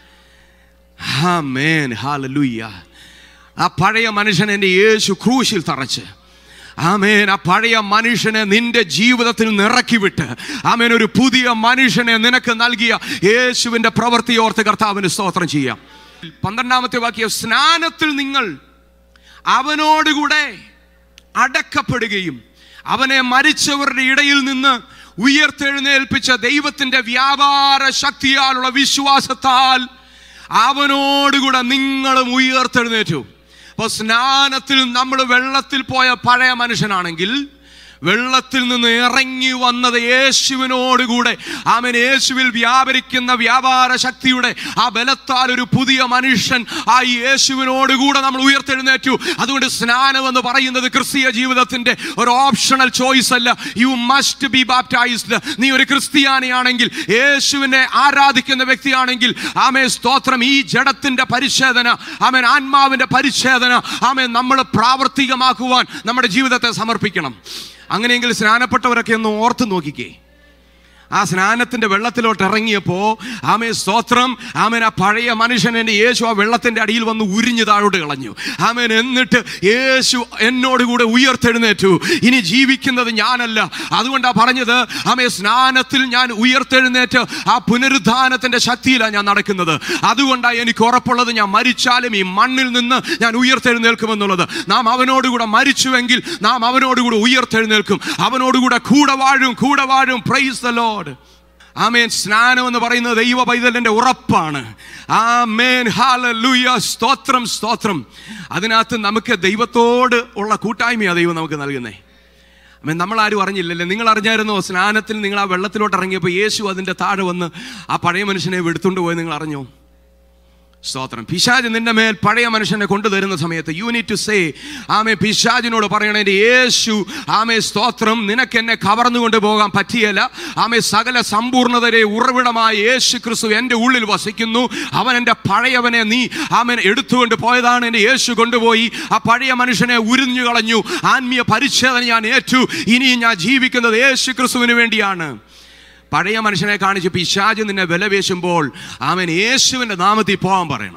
A: ആമേൻ ഹാലലൂയ ആ പഴയ മനുഷ്യൻ എൻ്റെ യേശു ക്രൂശിൽ തറച്ച് ആമേൻ ആ പഴയ മനുഷ്യനെ നിന്റെ ജീവിതത്തിൽ നിറക്കി വിട്ട് ആമേൻ ഒരു പുതിയ മനുഷ്യനെ നിനക്ക് നൽകിയ യേശുവിൻ്റെ പ്രവൃത്തി ഓർത്ത് കർത്താവിന് സ്തോത്രം ചെയ്യാം പന്ത്രണ്ടാമത്തെ വാക്യം സ്നാനത്തിൽ നിങ്ങൾ അവനോടുകൂടെ അടക്കപ്പെടുകയും അവനെ മരിച്ചവരുടെ ഇടയിൽ നിന്ന് ഉയർത്തെഴുന്നേൽപ്പിച്ച ദൈവത്തിന്റെ വ്യാപാര ശക്തിയാലുള്ള വിശ്വാസത്താൽ അവനോടുകൂടെ നിങ്ങളും ഉയർത്തെഴുന്നേറ്റു അപ്പോൾ സ്നാനത്തിൽ നമ്മൾ വെള്ളത്തിൽ പോയ പഴയ മനുഷ്യനാണെങ്കിൽ വെള്ളത്തിൽ നിന്ന് ഇറങ്ങി വന്നത് യേശുവിനോടുകൂടെ ആമൻ യേശുവിൽ വ്യാപരിക്കുന്ന വ്യാപാര ശക്തിയുടെ ആ ബലത്താൽ ഒരു പുതിയ മനുഷ്യൻ ആ യേശുവിനോടുകൂടെ നമ്മൾ ഉയർത്തെഴുന്നേറ്റു അതുകൊണ്ട് സ്നാനം എന്ന് പറയുന്നത് ക്രിസ്തീയ ജീവിതത്തിന്റെ ഒരു ഓപ്ഷണൽ ചോയ്സ് അല്ല യു മസ്റ്റ് ബി ബാപ്റ്റൈസ്ഡ് നീ ഒരു ക്രിസ്ത്യാനിയാണെങ്കിൽ യേശുവിനെ ആരാധിക്കുന്ന വ്യക്തിയാണെങ്കിൽ ആമേ സ്തോത്രം ഈ ജഡത്തിന്റെ പരിച്ഛേദന ആമേൻ ആത്മാവിന്റെ പരിച്ഛേദന ആമേൻ നമ്മൾ പ്രാവർത്തികമാക്കുവാൻ നമ്മുടെ ജീവിതത്തെ സമർപ്പിക്കണം അങ്ങനെയെങ്കിൽ സ്നാനപ്പെട്ടവരൊക്കെ ഒന്ന് ഓർത്ത് നോക്കിക്കേ ആ സ്നാനത്തിന്റെ വെള്ളത്തിലോട്ട് ഇറങ്ങിയപ്പോ ആമേ സ്തോത്രം ആമേൻ ആ പഴയ മനുഷ്യൻ എന്നെ യേശു ആ വെള്ളത്തിന്റെ അടിയിൽ വന്ന് ഉരിഞ്ഞു താഴോട്ട് കളഞ്ഞു ആമേൻ എന്നിട്ട് യേശു എന്നോട് കൂടെ ഉയർത്തെഴുന്നേറ്റു ഇനി ജീവിക്കുന്നത് ഞാനല്ല അതുകൊണ്ടാ പറഞ്ഞത് ആമേ സ്നാനത്തിൽ ഞാൻ ഉയർത്തെഴുന്നേറ്റ് ആ പുനരുദ്ധാനത്തിന്റെ ശക്തിയിലാണ് ഞാൻ നടക്കുന്നത് അതുകൊണ്ടാണ് എനിക്ക് ഉറപ്പുള്ളത് ഞാൻ മരിച്ചാലും ഈ മണ്ണിൽ നിന്ന് ഞാൻ ഉയർത്തെഴുന്നേൽക്കുമെന്നുള്ളത് നാം അവനോടുകൂടെ മരിച്ചുവെങ്കിൽ നാം അവനോടുകൂടെ ഉയർത്തെഴുന്നേൽക്കും അവനോടുകൂടെ കൂടെ വാഴും കൂടെ വാഴും പ്രൈസ് ദ ലോഡ് ആമേൻ സ്നാനം എന്ന് പറയുന്നത് ദൈവ പൈതലിന്റെ ഉറപ്പാണ് ആമേൻ ഹാലലൂയ സ്തോത്രം സ്തോത്രം അതിനകത്ത് നമുക്ക് ദൈവത്തോട് ഉള്ള കൂട്ടായ്മയാണ് ദൈവം നമുക്ക് നൽകുന്നേ അമ്മ നമ്മൾ ആരും അറിഞ്ഞില്ലല്ലേ നിങ്ങൾ അറിഞ്ഞായിരുന്നോ സ്നാനത്തിൽ നിങ്ങൾ ആ വെള്ളത്തിലോട്ട് ഇറങ്ങിയപ്പോൾ യേശു അതിൻ്റെ താഴെ വന്ന് ആ പഴയ മനുഷ്യനെ എടുത്തുകൊണ്ട് പോയി നിങ്ങൾ അറിഞ്ഞോ സ്തോത്രം പിശാജ് നിന്റെ മേൽ പഴയ മനുഷ്യനെ കൊണ്ടുതരുന്ന സമയത്ത് യു നീറ്റ് ടു സേ ആമേ പിശാജിനോട് പറയണേ എൻ്റെ യേശു ആമേ സ്തോത്രം നിനക്ക് എന്നെ കവർന്നു കൊണ്ടുപോകാൻ പറ്റിയല്ല ആമേ സകല സമ്പൂർണ്ണതരെ ഉറവിടമായ യേശു ക്രിസ്തു എൻ്റെ ഉള്ളിൽ വസിക്കുന്നു അവൻ എൻ്റെ പഴയവനെ നീ ആമേൻ എടുത്തുകൊണ്ട് പോയതാണ് എൻ്റെ യേശു കൊണ്ടുപോയി ആ പഴയ മനുഷ്യനെ ഉരിഞ്ഞു കളഞ്ഞു ആത്മീയ പരിച്ഛേദന ഞാൻ ഏറ്റു ഇനി ഞാൻ ജീവിക്കുന്നത് യേശു ക്രിസ്തുവിന് വേണ്ടിയാണ് പഴയ മനുഷ്യനെ കാണിച്ച് പിശാജ് നിന്നെ വിലവേശുമ്പോൾ അവൻ യേശുവിൻ്റെ നാമത്തിൽ പോകാൻ പറയണം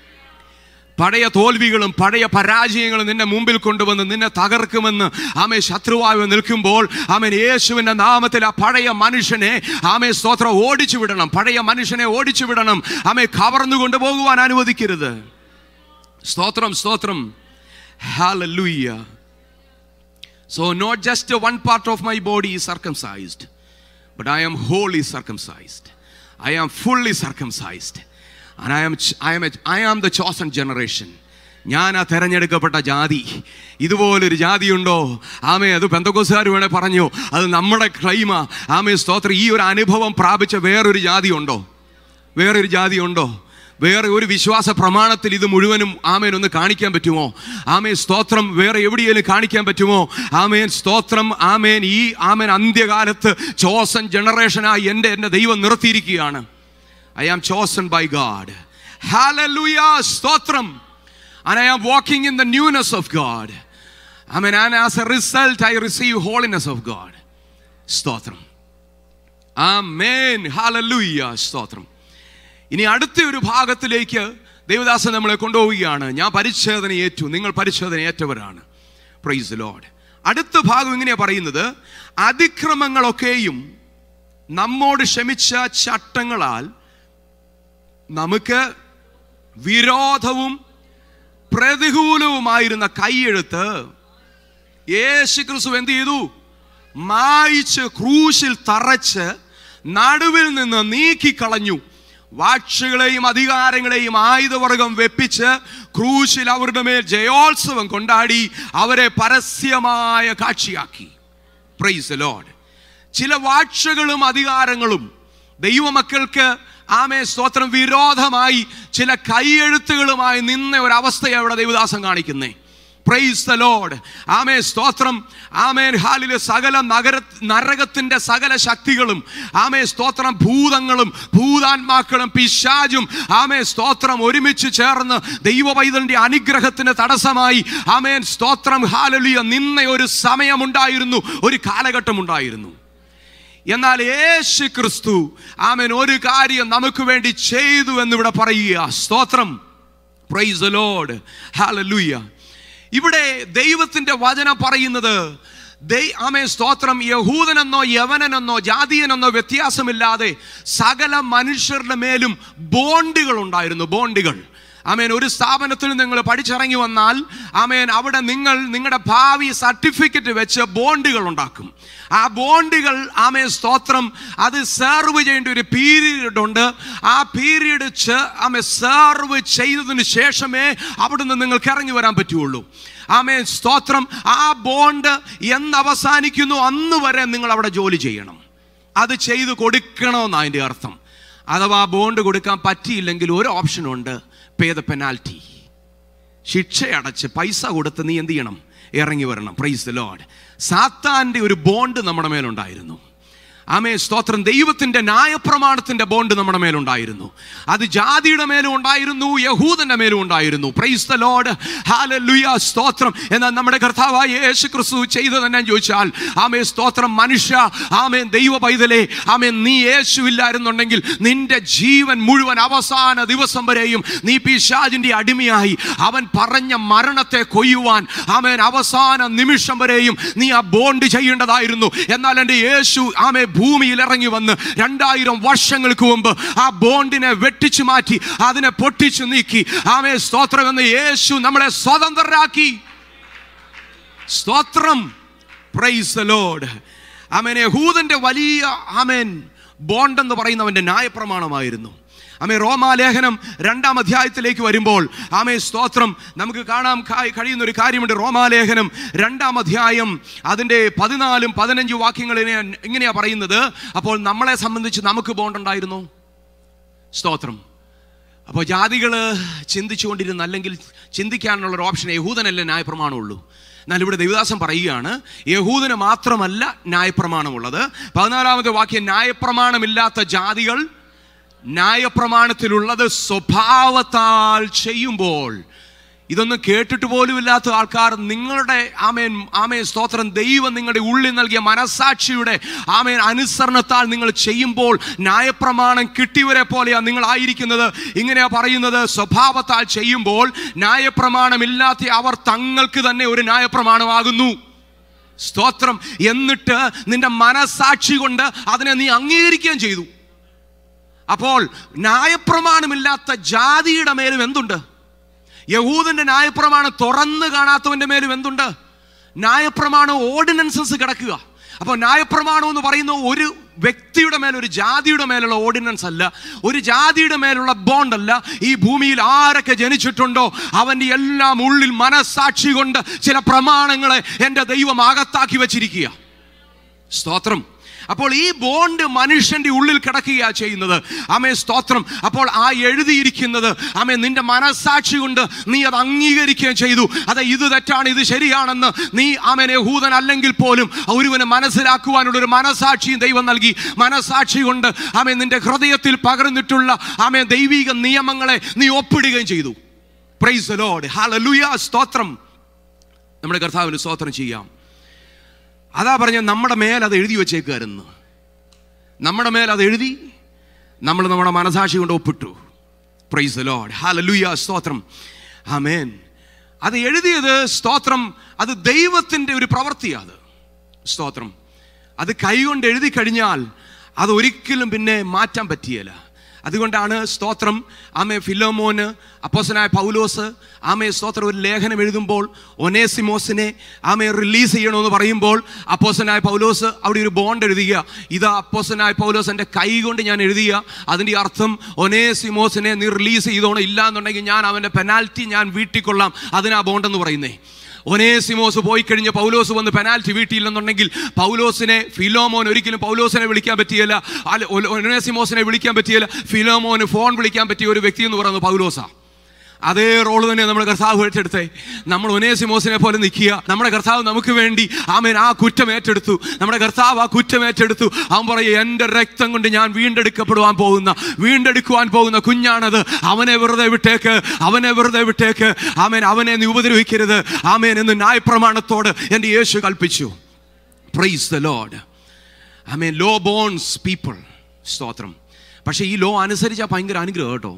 A: പഴയ തോൽവികളും പഴയ പരാജയങ്ങളും നിന്നെ മുമ്പിൽ കൊണ്ടുവന്ന് നിന്നെ തകർക്കുമെന്ന് ആമെ ശത്രുവായു നിൽക്കുമ്പോൾ ആമൻ യേശുവിൻ്റെ നാമത്തിൽ ആ പഴയ മനുഷ്യനെ ആമെ സ്തോത്രം ഓടിച്ചു വിടണം പഴയ മനുഷ്യനെ ഓടിച്ചു വിടണം ആമെ കവർന്നു കൊണ്ടുപോകുവാൻ അനുവദിക്കരുത് സ്തോത്രം സ്തോത്രം ഹാലൂയ്യ so not just one part of my body is circumcised but I am wholly circumcised. I am fully circumcised. And I am, I am, a, I am the chosen generation. ഞാൻ ആ തെരഞ്ഞെടുക്കപ്പെട്ട ജാതി ഇതുപോലൊരു ജാതിയുണ്ടോ ആമേ അത് പെന്തക്കോസുകാർ വേണേ പറഞ്ഞു അത് നമ്മുടെ ക്ലൈമ ആമേ സ്തോത്രം ഈ ഒരു അനുഭവം പ്രാപിച്ച വേറൊരു ജാതി ഉണ്ടോ വേറൊരു ജാതി ഉണ്ടോ വേറെ ഒരു വിശ്വാസ പ്രമാണത്തിൽ ഇത് മുഴുവനും ആമേൻ ഒന്ന് കാണിക്കാൻ പറ്റുമോ ആമേൻ സ്തോത്രം വേറെ എവിടെയെങ്കിലും കാണിക്കാൻ പറ്റുമോ ആമേൻ സ്തോത്രം ആമേൻ ഈ ആമേൻ അന്ത്യകാലത്ത് ചോസൻ ജനറേഷനായി എൻ്റെ എൻ്റെ ദൈവം നിർത്തിയിരിക്കുകയാണ് I am chosen by God ഹാലലുയ സ്തോത്രം and I am walking in the newness of God. I mean, and as a result, I receive holiness of God. സ്തോത്രം ആമേൻ ഹാലലൂയ സ്തോത്രം ഇനി അടുത്ത ഒരു ഭാഗത്തിലേക്ക് ദേവദാസൻ നമ്മളെ കൊണ്ടുപോവുകയാണ് ഞാൻ പരിച്ഛേദന ഏറ്റു നിങ്ങൾ പരിച്ഛേദന ഏറ്റവരാണ് പ്രൈസ് ലോഡ് അടുത്ത ഭാഗം ഇങ്ങനെയാ പറയുന്നത് അതിക്രമങ്ങളൊക്കെയും നമ്മോട് ക്ഷമിച്ച ചട്ടങ്ങളാൽ നമുക്ക് വിരോധവും പ്രതികൂലവുമായിരുന്ന കൈയെഴുത്ത് യേശു ക്രിസ്തു എന്ത് ചെയ്തു മായിച്ച് ക്രൂശിൽ തറച്ച് നടുവിൽ നിന്ന് നീക്കിക്കളഞ്ഞു വാഴ്ചകളെയും അധികാരങ്ങളെയും ആയുധവർഗം വെപ്പിച്ച് ക്രൂശിൽ അവരുടെ മേൽ ജയോത്സവം കൊണ്ടാടി അവരെ പരസ്യമായ കാഴ്ചയാക്കി പ്രൈസ് ലോഡ് ചില വാഴ്ചകളും അധികാരങ്ങളും ദൈവമക്കൾക്ക് ആമേ സ്തോത്രം വിരോധമായി ചില കൈയെഴുത്തുകളുമായി നിന്ന ഒരവസ്ഥയാണ് ഇവിടെ ദൈവദാസം കാണിക്കുന്നേ പ്രൈസ് ദ ലോഡ് ആമേ സ്തോത്രം ആമേൻ ഹാലിലെ സകല നഗര നരകത്തിന്റെ സകല ശക്തികളും ആമേ സ്തോത്രം ഭൂതങ്ങളും ഭൂതാത്മാക്കളും പിശാജും ആമേ സ്തോത്രം ഒരുമിച്ച് ചേർന്ന് ദൈവ പൈതലിന്റെ അനുഗ്രഹത്തിന് തടസ്സമായി ആമേൻ സ്തോത്രം ഹാലലിയ നിന്ന ഒരു സമയമുണ്ടായിരുന്നു ഒരു കാലഘട്ടമുണ്ടായിരുന്നു എന്നാൽ യേശു ക്രിസ്തു ആമൻ ഒരു കാര്യം നമുക്ക് വേണ്ടി ചെയ്തു എന്നിവിടെ പറയുക സ്തോത്രം പ്രൈസ് ലോഡ് ഹാലലൂയ ഇവിടെ ദൈവത്തിന്റെ വചനം പറയുന്നത് ദൈ- ആമേ സ്തോത്രം യഹൂദനെന്നോ യവനനെന്നോ ജാതീയനെന്നോ വ്യത്യാസമില്ലാതെ സകല മനുഷ്യരുടെ മേലും ബോണ്ടുകൾ ഉണ്ടായിരുന്നു ബോണ്ടുകൾ ആമേൻ ഒരു സ്ഥാപനത്തിൽ നിങ്ങൾ പഠിച്ചിറങ്ങി വന്നാൽ ആമേൻ അവിടെ നിങ്ങൾ നിങ്ങളുടെ ഭാവി സർട്ടിഫിക്കറ്റ് വെച്ച് ബോണ്ടുകൾ ഉണ്ടാക്കും ആ ബോണ്ടുകൾ ആമേ സ്തോത്രം അത് സെർവ് ചെയ്യേണ്ട ഒരു പീരീഡ് ഉണ്ട് ആ പീരീഡ് ആമേ സെർവ് ചെയ്തതിന് ശേഷമേ അവിടുന്ന് നിങ്ങൾക്ക് ഇറങ്ങി വരാൻ പറ്റുള്ളൂ ആമേ സ്തോത്രം ആ ബോണ്ട് എന്ന് അവസാനിക്കുന്നു അന്ന് വരെ നിങ്ങൾ അവിടെ ജോലി ചെയ്യണം അത് ചെയ്ത് കൊടുക്കണമെന്ന് അതിൻ്റെ അർത്ഥം അഥവാ ബോണ്ട് കൊടുക്കാൻ പറ്റിയില്ലെങ്കിൽ ഒരു ഓപ്ഷനുണ്ട് പേ ദ പെനാൽറ്റി ശിക്ഷയടച്ച് പൈസ കൊടുത്ത് നീ എന്ത് ചെയ്യണം ഇറങ്ങി വരണം പ്രൈസ് ദ ലോഡ് സാത്താൻ്റെ ഒരു ബോണ്ട് നമ്മുടെ മേലുണ്ടായിരുന്നു ആമേ സ്തോത്രം ദൈവത്തിന്റെ ന്യായപ്രമാണത്തിന്റെ ബോണ്ട് നമ്മുടെ മേലുണ്ടായിരുന്നു അത് ജാതിയുടെ മേലും ഉണ്ടായിരുന്നു യഹൂദന്റെ മേലും ഉണ്ടായിരുന്നു പ്രൈസ് ദ ലോഡ് ഹാലലുയ സ്തോത്രം എന്നാൽ നമ്മുടെ കർത്താവായ യേശു ക്രിസ്തു ചെയ്തത് എന്നാ ചോദിച്ചാൽ ആമേ സ്തോത്രം മനുഷ്യ ആമേ ദൈവ പൈതലേ ആമേ നീ യേശു ഇല്ലായിരുന്നുണ്ടെങ്കിൽ നിന്റെ ജീവൻ മുഴുവൻ അവസാന ദിവസം വരെയും നീ പിശാജിന്റെ അടിമയായി അവൻ പറഞ്ഞ മരണത്തെ കൊയ്യുവാൻ ആമേൻ അവസാന നിമിഷം വരെയും നീ ആ ബോണ്ട് ചെയ്യേണ്ടതായിരുന്നു എന്നാൽ എൻ്റെ യേശു ആമേ ഭൂമിയിൽ ഇറങ്ങി വന്ന് രണ്ടായിരം വർഷങ്ങൾക്ക് മുമ്പ് ആ ബോണ്ടിനെ വെട്ടിച്ചു മാറ്റി അതിനെ പൊട്ടിച്ചു നീക്കി ആമേ സ്തോത്രം എന്ന് യേശു നമ്മളെ സ്വതന്ത്രരാക്കി സ്തോത്രം പ്രൈസ് ദ ലോഡ് ആമേൻ യഹൂദന്റെ വലിയ ആമേൻ ബോണ്ട് എന്ന് പറയുന്നവന്റെ ന്യായപ്രമാണമായിരുന്നു ആമേ റോമാലേഖനം രണ്ടാം അധ്യായത്തിലേക്ക് വരുമ്പോൾ ആമേ സ്തോത്രം നമുക്ക് കാണാൻ കാ- കഴിയുന്ന ഒരു കാര്യമുണ്ട് റോമാലേഖനം രണ്ടാം അധ്യായം അതിൻ്റെ പതിനാലും പതിനഞ്ചും വാക്യങ്ങൾ ഇങ്ങനെ- ഇങ്ങനെയാ പറയുന്നത് അപ്പോൾ നമ്മളെ സംബന്ധിച്ച് നമുക്ക് ബോണ്ടുണ്ടായിരുന്നു സ്തോത്രം അപ്പോൾ ജാതികൾ ചിന്തിച്ചുകൊണ്ടിരുന്ന അല്ലെങ്കിൽ ചിന്തിക്കാനുള്ള ഒരു ഓപ്ഷൻ യഹൂദനല്ലേ ന്യായപ്രമാണമുള്ളൂ എന്നാൽ ഇവിടെ ദൈവദാസൻ പറയുകയാണ് യഹൂദന് മാത്രമല്ല ന്യായപ്രമാണമുള്ളത് പതിനാലാമത്തെ വാക്യം ന്യായപ്രമാണമില്ലാത്ത ജാതികൾ ന്യായപ്രമാണത്തിലുള്ളത് സ്വഭാവത്താൽ ചെയ്യുമ്പോൾ ഇതൊന്നും കേട്ടിട്ട് പോലുമില്ലാത്ത ആൾക്കാർ നിങ്ങളുടെ ആമേൻ ആമേൻ സ്തോത്രം ദൈവം നിങ്ങളുടെ ഉള്ളിൽ നൽകിയ മനസാക്ഷിയുടെ ആമേൻ അനുസരണത്താൽ നിങ്ങൾ ചെയ്യുമ്പോൾ ന്യായപ്രമാണം കിട്ടിയവരെ പോലെയാണ് നിങ്ങൾ ആയിരിക്കുന്നത് ഇങ്ങനെയാ പറയുന്നത് സ്വഭാവത്താൽ ചെയ്യുമ്പോൾ ന്യായപ്രമാണമില്ലാത്ത അവർ തങ്ങൾക്ക് തന്നെ ഒരു ന്യായപ്രമാണമാകുന്നു സ്തോത്രം എന്നിട്ട് നിന്റെ മനസാക്ഷി കൊണ്ട് അതിനെ നീ അംഗീകരിക്കുകയും ചെയ്തു അപ്പോൾ ന്യായപ്രമാണമില്ലാത്ത ജാതിയുടെ മേലും എന്തുണ്ട് യഹൂദന്റെ ന്യായപ്രമാണം തുറന്നു കാണാത്തവന്റെ മേലും എന്തുണ്ട് ന്യായപ്രമാണം ഓർഡിനൻസസ് കിടക്കുക അപ്പോൾ ന്യായപ്രമാണം എന്ന് പറയുന്ന ഒരു വ്യക്തിയുടെ മേൽ ഒരു ജാതിയുടെ മേലുള്ള ഓർഡിനൻസ് അല്ല ഒരു ജാതിയുടെ മേലുള്ള ബോണ്ട് അല്ല ഈ ഭൂമിയിൽ ആരൊക്കെ ജനിച്ചിട്ടുണ്ടോ അവൻ്റെ എല്ലാം ഉള്ളിൽ മനസ്സാക്ഷി കൊണ്ട് ചില പ്രമാണങ്ങളെ എൻ്റെ ദൈവം അകത്താക്കി വച്ചിരിക്കുക സ്തോത്രം അപ്പോൾ ഈ ബോണ്ട് മനുഷ്യന്റെ ഉള്ളിൽ കിടക്കുകയാ ചെയ്യുന്നത് ആമേ സ്തോത്രം അപ്പോൾ ആ എഴുതിയിരിക്കുന്നത് ആമേ നിന്റെ മനസാക്ഷി കൊണ്ട് നീ അത് അംഗീകരിക്കുകയും ചെയ്തു അതെ ഇത് തെറ്റാണ് ഇത് ശരിയാണെന്ന് നീ ആമേനെ യഹൂദൻ അല്ലെങ്കിൽ പോലും ഒരുവന് മനസ്സിലാക്കുവാനുള്ള ഒരു മനസാക്ഷിയും ദൈവം നൽകി മനസാക്ഷി കൊണ്ട് ആമേ നിന്റെ ഹൃദയത്തിൽ പകർന്നിട്ടുള്ള ആമേ ദൈവിക നിയമങ്ങളെ നീ ഒപ്പിടുകയും ചെയ്തു പ്രൈസ് ലോഡ് ഹാലലുയ സ്തോത്രം നമ്മുടെ കർത്താവിന് സ്തോത്രം ചെയ്യാം അതാ പറഞ്ഞ നമ്മുടെ മേൽ അത് എഴുതി വെച്ചേക്കുമായിരുന്നു നമ്മുടെ മേൽ അത് എഴുതി നമ്മൾ നമ്മുടെ മനസാക്ഷി കൊണ്ട് ഒപ്പിട്ടു പ്രൈസ് ലോഡ് ഹാലലുയ സ്തോത്രം ആമേൻ അത് എഴുതിയത് സ്തോത്രം അത് ദൈവത്തിൻ്റെ ഒരു പ്രവൃത്തിയാണ് സ്തോത്രം അത് കൈകൊണ്ട് എഴുതി കഴിഞ്ഞാൽ അത് ഒരിക്കലും പിന്നെ മാറ്റാൻ പറ്റിയല്ല അതുകൊണ്ടാണ് സ്തോത്രം ആമേ ഫിലോമോന് അപ്പോസനായ പൗലോസ് ആമേ സ്തോത്രം ഒരു ലേഖനം എഴുതുമ്പോൾ ഒനേസിമോസിനെ ആമേ റിലീസ് ചെയ്യണമെന്ന് പറയുമ്പോൾ അപ്പോസനായ പൗലോസ് അവിടെ ഒരു ബോണ്ട് എഴുതുക ഇതാ അപ്പോസനായ പൗലോസ് എൻ്റെ കൈ കൊണ്ട് ഞാൻ എഴുതിയ അതിൻ്റെ അർത്ഥം ഒനേസിമോസിനെ നീ റിലീസ് ചെയ്തോണം ഇല്ല എന്നുണ്ടെങ്കിൽ ഞാൻ അവൻ്റെ പെനാൽറ്റി ഞാൻ വീട്ടിക്കൊള്ളാം അതിനാ ബോണ്ടെന്ന് പറയുന്നേ ഒനേസിമോസ് പോയി കഴിഞ്ഞ് പൗലോസ് വന്ന് പെനാൽറ്റി വീട്ടിയില്ലെന്നുണ്ടെങ്കിൽ പൗലോസിനെ ഫിലോമോൻ ഒരിക്കലും പൗലോസിനെ വിളിക്കാൻ പറ്റിയല്ല അല്ല ഒ- ഒനേസിമോസിനെ വിളിക്കാൻ പറ്റിയല്ല ഫിലോമോന് ഫോൺ വിളിക്കാൻ പറ്റിയ ഒരു വ്യക്തി എന്ന് പറയുന്നത് പൗലോസാ അതേ റോള് തന്നെ നമ്മുടെ കർത്താവ് ഏറ്റെടുത്തേ നമ്മൾ ഒനേസിമോസിനെ പോലെ നിൽക്കുക നമ്മുടെ കർത്താവ് നമുക്ക് വേണ്ടി ആമേൻ ആ കുറ്റം ഏറ്റെടുത്തു നമ്മുടെ കർത്താവ് ആ കുറ്റം ഏറ്റെടുത്തു അവൻ പറയും എൻ്റെ രക്തം കൊണ്ട് ഞാൻ വീണ്ടെടുക്കപ്പെടുവാൻ പോകുന്ന വീണ്ടെടുക്കുവാൻ പോകുന്ന കുഞ്ഞാണത് അവനെ വെറുതെ വിട്ടേക്ക് അവനെ വെറുതെ വിട്ടേക്ക് ആമേൻ അവനെ നീ ഉപദ്രവിക്കരുത് ആമേൻ എന്ന് ന്യായപ്രമാണത്തോട് എൻ്റെ യേശു കൽപ്പിച്ചു പ്രൈസ് ദ ലോഡ് ആമേൻ ലോ ബോൺസ് പീപ്പിൾ സ്തോത്രം പക്ഷേ ഈ ലോ അനുസരിച്ചാൽ ഭയങ്കര അനുഗ്രഹം കേട്ടോ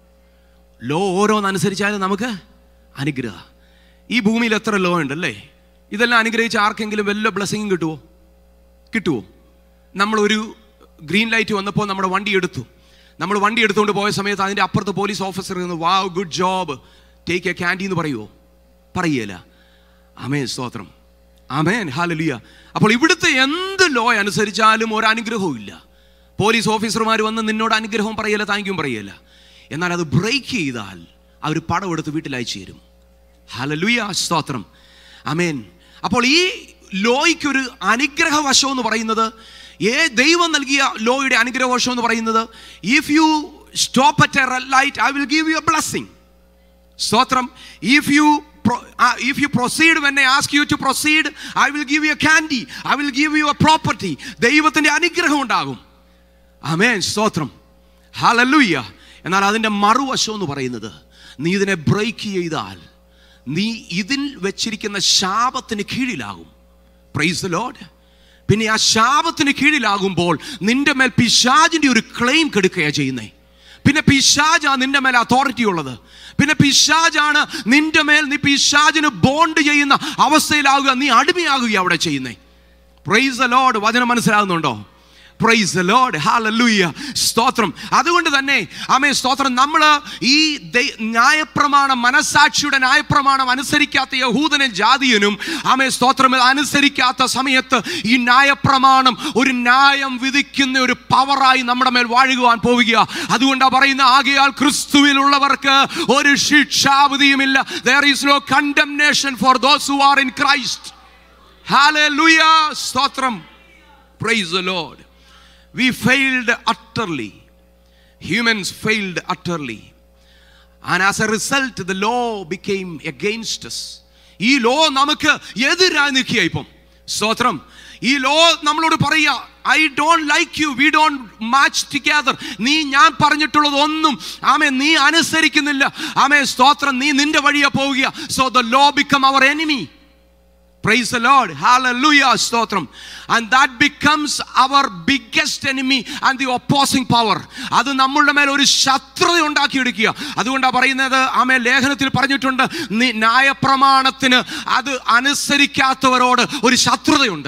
A: ലോ ഓരോന്നനുസരിച്ചാലും നമുക്ക് അനുഗ്രഹ ഈ ഭൂമിയിൽ എത്ര ലോ ഉണ്ടല്ലേ ഇതെല്ലാം അനുഗ്രഹിച്ച് ആർക്കെങ്കിലും വല്ല ബ്ലെസ്സിങ്ങും കിട്ടുമോ കിട്ടുമോ നമ്മളൊരു ഗ്രീൻ ലൈറ്റ് വന്നപ്പോൾ നമ്മുടെ വണ്ടി എടുത്തു നമ്മൾ വണ്ടി എടുത്തുകൊണ്ട് പോയ സമയത്ത് അതിൻ്റെ അപ്പുറത്ത് പോലീസ് ഓഫീസർ നിന്ന് wow good job take a candy എന്ന് പറയുമോ പറയല അമേ സ്തോത്രം ആമേൻ ഹാലലിയ അപ്പോൾ ഇവിടുത്തെ എന്ത് ലോ അനുസരിച്ചാലും ഒരു അനുഗ്രഹവും ഇല്ല പോലീസ് ഓഫീസർമാർ വന്ന് നിന്നോട് അനുഗ്രഹവും പറയല്ല താങ്ക്യും പറയല്ല എന്നാൽ അത് ബ്രേക്ക് ചെയ്താൽ അവർ പടം എടുത്ത് വീട്ടിൽ അയച്ചു തരും ഹലലുയ സ്തോത്രം അമേൻ അപ്പോൾ ഈ ലോയ്ക്ക് ഒരു അനുഗ്രഹ വശം എന്ന് പറയുന്നത് ഏ ദൈവം നൽകിയ ലോയുടെ അനുഗ്രഹ വശം എന്ന് പറയുന്നത് if you stop at a red light I will give you a blessing സ്തോത്രം if you if you proceed when I ask you to proceed I will give you a candy I will give you a property ദൈവത്തിൻ്റെ അനുഗ്രഹം ഉണ്ടാകും അമേൻ സ്തോത്രം ഹലലുയ്യ എന്നാൽ അതിൻ്റെ മറുവശം എന്ന് പറയുന്നത് നീ ഇതിനെ ബ്രേക്ക് ചെയ്താൽ നീ ഇതിൽ വെച്ചിരിക്കുന്ന ശാപത്തിന് കീഴിലാകും പ്രൈസ് ലോഡ് പിന്നെ ആ ശാപത്തിന് കീഴിലാകുമ്പോൾ നിന്റെ മേൽ പിശാജിന്റെ ഒരു ക്ലെയിം കെടുക്കുകയാണ് ചെയ്യുന്നേ പിന്നെ പിശാജാ നിന്റെ മേൽ അതോറിറ്റി ഉള്ളത് പിന്നെ പിശാജാണ് നിന്റെ മേൽ നീ പിശാജിന് ബോണ്ട് ചെയ്യുന്ന അവസ്ഥയിലാകുക നീ അടിമയാകുക അവിടെ ചെയ്യുന്നേ പ്രൈസ് ലോഡ് വചനം മനസ്സിലാകുന്നുണ്ടോ പ്രൈസ് ലോഡ് ഹാലലൂയ സ്തോത്രം അതുകൊണ്ട് തന്നെ ആമേ സ്തോത്രം നമ്മൾ ഈ ദൈ- ന്യായപ്രമാണം മനസാക്ഷിയുടെ ന്യായപ്രമാണം അനുസരിക്കാത്ത യഹൂദനും ജാതിയനും ആമേ സ്തോത്രം ഇത് അനുസരിക്കാത്ത സമയത്ത് ഈ ന്യായപ്രമാണം ഒരു ന്യായം വിധിക്കുന്ന ഒരു പവറായി നമ്മുടെ മേൽ വാഴുകുവാൻ പോവുക അതുകൊണ്ടാണ് പറയുന്ന ആകയാൽ ക്രിസ്തുവിലുള്ളവർക്ക് ഒരു ശിക്ഷാവിധിയുമില്ല there is no condemnation for those who are in Christ ഹാലലൂയ സ്തോത്രം Praise the Lord. We failed utterly. Humans failed utterly. And as a result, the law became against us. ഈ ലോ നമുക്ക് എതിരായി നിൽക്കുക ഇപ്പം സ്തോത്രം ഈ ലോ നമ്മളോട് പറയുക I don't like you we don't match together നീ ഞാൻ പറഞ്ഞിട്ടുള്ളത് ഒന്നും ആമേ നീ അനുസരിക്കുന്നില്ല ആമേ സ്തോത്രം നീ നിന്റെ വഴിയെ പോവുക so the law become our enemy Praise the Lord. Hallelujah. Stotram. And that becomes our biggest enemy and the opposing power. അത് നമ്മളുടെ മേൽ ഒരു ശത്രുത ഉണ്ടാക്കിയെടുക്കുക അതുകൊണ്ടാണ് പറയുന്നത് ആമേ ലേഖനത്തിൽ പറഞ്ഞിട്ടുണ്ട് നീ ന്യായപ്രമാണത്തിന് അത് അനുസരിക്കാത്തവരോട് ഒരു ശത്രുതയുണ്ട്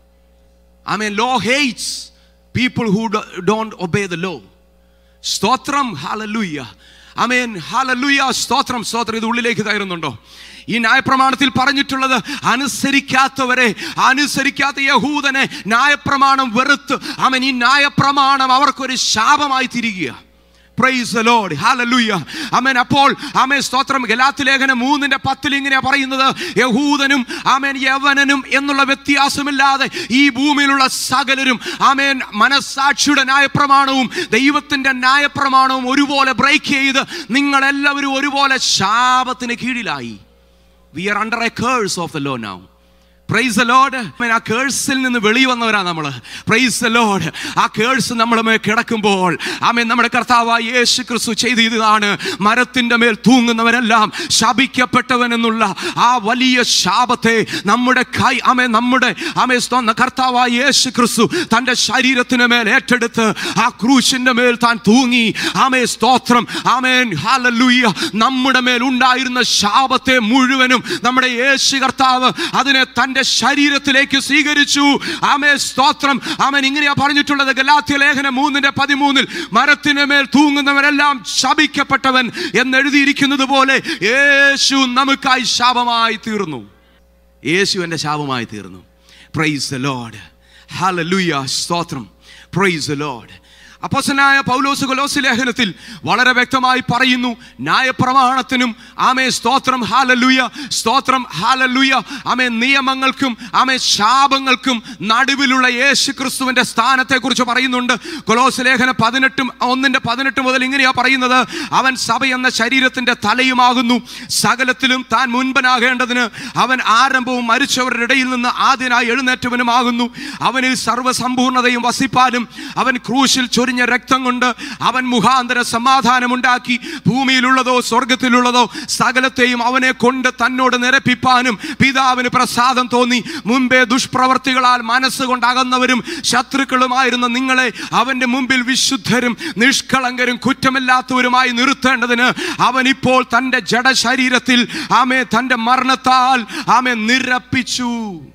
A: ആമേ law hates people who don't obey the law സ്തോത്രം ഹാലലൂയ അമേൻ ഹാലലൂയ സ്തോത്രം സ്തോത്രം ഇത് ഉള്ളിലേക്ക് കയറുന്നുണ്ടോ ഈ ന്യായപ്രമാണത്തിൽ പറഞ്ഞിട്ടുള്ളത് അനുസരിക്കാത്തവരെ അനുസരിക്കാത്ത യഹൂദനെ ന്യായപ്രമാണം വെറുത്ത് അവൻ ഈ ന്യായപ്രമാണം അവർക്കൊരു ശാപമായി തിരികുക പ്രൈസ് the Lord. Hallelujah. ആമേൻ അപ്പോൾ ആമേൻ സ്തോത്രം ഗലാത്ത് ലേഖനം മൂന്നിന്റെ പത്തിൽ ഇങ്ങനെ പറയുന്നത് യഹൂദനും ആമേൻ യവനനും എന്നുള്ള വ്യത്യാസമില്ലാതെ ഈ ഭൂമിയിലുള്ള സകലരും ആമേൻ മനസ്സാക്ഷിയുടെ ന്യായപ്രമാണവും ദൈവത്തിന്റെ ന്യായപ്രമാണവും ഒരുപോലെ ബ്രേക്ക് ചെയ്ത് നിങ്ങളെല്ലാവരും ഒരുപോലെ ശാപത്തിന് കീഴിലായി we are under a curse of the law now praise the Lord ആ കേഴ്സിൽ നിന്ന് വെളി വന്നവരാ നമ്മൾ പ്രൈസ് ദ ലോഡ് ആ കേഴ്സ് നമ്മുടെ മേൽ കിടക്കുമ്പോൾ ആമേ നമ്മുടെ കർത്താവായ യേശു ക്രിസ്തു ചെയ്ത് ഇതാണ് മരത്തിന്റെ മേൽ തൂങ്ങുന്നവരെല്ലാം ശപിക്കപ്പെട്ടവൻ എന്നുള്ള ആ വലിയ ശാപത്തെ നമ്മുടെ കൈ ആമേ നമ്മുടെ ആമേ സ്തോന്ന കർത്താവായ യേശു ക്രിസ്തു തന്റെ ശരീരത്തിന് മേൽ ഏറ്റെടുത്ത് ആ ക്രൂശിന്റെ മേൽ താൻ തൂങ്ങി ആമേ സ്തോത്രം ആമേൻ ഹാലലൂയ നമ്മുടെ മേൽ ഉണ്ടായിരുന്ന ശാപത്തെ മുഴുവനും നമ്മുടെ യേശു കർത്താവ് അതിനെ തന്റെ ശരീരത്തിലേക്ക് സ്വീകരിച്ചു ആമേ സ്തോത്രം ആമൻ ഇങ്ങനെയാ പറഞ്ഞിട്ടുള്ളത് ഗലാത്യ ലേഖനം മൂന്നിന്റെ പതിമൂന്നിൽ മരത്തിന് മേൽ തൂങ്ങുന്നവരെല്ലാം ശപിക്കപ്പെട്ടവൻ എന്നെഴുതിയിരിക്കുന്നത് പോലെ യേശു നമുക്കായി ശാപമായി തീർന്നു യേശു എൻ്റെ ശാപമായി തീർന്നു പ്രൈസ് ദ ലോഡ് ഹല്ലേലൂയ സ്തോത്രം പ്രൈസ് ദ ലോഡ് അപ്പോസനായ പൗലോസ് കൊലോസ് ലേഖനത്തിൽ വളരെ വ്യക്തമായി പറയുന്നു ന്യായപ്രമാണത്തിനും ആമേ സ്തോത്രം ഹാലലുയ സ്തോത്രം ഹാലലുയ ആമേ നിയമങ്ങൾക്കും ആമേ ശാപങ്ങൾക്കും നടുവിലുള്ള യേശു ക്രിസ്തുവിന്റെ സ്ഥാനത്തെ കുറിച്ച് പറയുന്നുണ്ട് കൊലോസ് ലേഖനം പതിനെട്ടും ഒന്നിന്റെ പതിനെട്ട് മുതൽ ഇങ്ങനെയാ പറയുന്നത് അവൻ സഭ എന്ന ശരീരത്തിന്റെ തലയുമാകുന്നു സകലത്തിലും താൻ മുൻപനാകേണ്ടതിന് അവൻ ആരംഭവും മരിച്ചവരുടെ ഇടയിൽ നിന്ന് ആദ്യനായി എഴുന്നേറ്റവനുമാകുന്നു അവനിൽ സർവ്വസമ്പൂർണതയും വസിപ്പാനും അവൻ ക്രൂശിൽ ചൊരിഞ്ഞ രക്തം കൊണ്ട് അവൻ മുഖാന്തര സമാധാനമുണ്ടാക്കി ഭൂമിയിലുള്ളതോ സ്വർഗത്തിലുള്ളതോ സകലത്തെയും അവനെ കൊണ്ട് തന്നോട് നിരപ്പിപ്പാനും പിതാവിന് പ്രസാദം തോന്നി മുൻപേ ദുഷ്പ്രവർത്തികളാൽ മനസ്സുകൊണ്ട് അകന്നവരും ശത്രുക്കളുമായിരുന്ന നിങ്ങളെ അവന്റെ മുമ്പിൽ വിശുദ്ധരും നിഷ്കളങ്കരും കുറ്റമില്ലാത്തവരുമായി നിർത്തേണ്ടതിന് അവൻ ഇപ്പോൾ തൻ്റെ ജഡശരീരത്തിൽ ആമേ തൻ്റെ മരണത്താൽ ആമേ നിരപ്പിച്ചു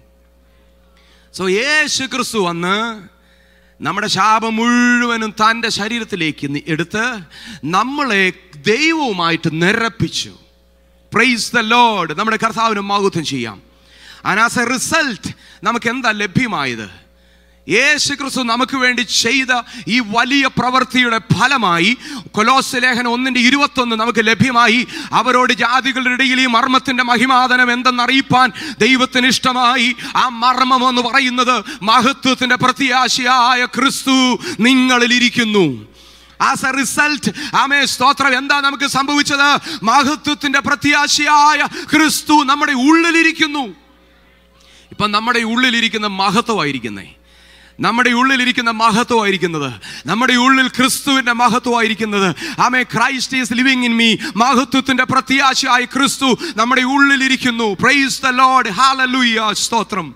A: സോ യേശു ക്രിസ്തു വന്ന് നമ്മുടെ ശാപം മുഴുവനും തൻ്റെ ശരീരത്തിലേക്ക് നി- എടുത്ത് നമ്മളെ ദൈവവുമായിട്ട് നിരപ്പിച്ചു പ്രൈസ് ദ ലോഡ് നമ്മുടെ കർത്താവിന് മഹത്വം ചെയ്യാം ആൻഡ് ആസ് എ റിസൾട്ട് നമുക്ക് എന്താ ലഭ്യമായത് യേശു ക്രിസ്തു നമുക്ക് വേണ്ടി ചെയ്ത ഈ വലിയ പ്രവൃത്തിയുടെ ഫലമായി കൊലോസ് ലേഖനം ഒന്നിന്റെ ഇരുപത്തൊന്ന് നമുക്ക് ലഭ്യമായി അവരോട് ജാതികളുടെ ഇടയിൽ ഈ മർമ്മത്തിന്റെ മഹിമാതനം എന്തെന്നറിയിപ്പാൻ ദൈവത്തിന് ഇഷ്ടമായി ആ മർമ്മം എന്ന് പറയുന്നത് മഹത്വത്തിന്റെ പ്രത്യാശയായ ക്രിസ്തു നിങ്ങളിൽ ഇരിക്കുന്നു ആസ് എ റിസൾട്ട് ആമേ സ്തോത്രം എന്താ നമുക്ക് സംഭവിച്ചത് മഹത്വത്തിന്റെ പ്രത്യാശയായ ക്രിസ്തു നമ്മുടെ ഉള്ളിലിരിക്കുന്നു ഇപ്പൊ നമ്മുടെ ഉള്ളിലിരിക്കുന്ന മഹത്വമായിരിക്കുന്നേ നമ്മുടെ ഉള്ളിലിരിക്കുന്ന മഹത്വമായിരിക്കുന്നത് നമ്മുടെ ഉള്ളിൽ ക്രിസ്തുവിന്റെ മഹത്വമായിരിക്കുന്നത് ആമേ Christ is living in me മഹത്വത്തിന്റെ പ്രത്യാശയായ ക്രിസ്തു നമ്മുടെ ഉള്ളിലിരിക്കുന്നു പ്രൈസ് ദ ലോർഡ് ഹാലലൂയ സ്തോത്രം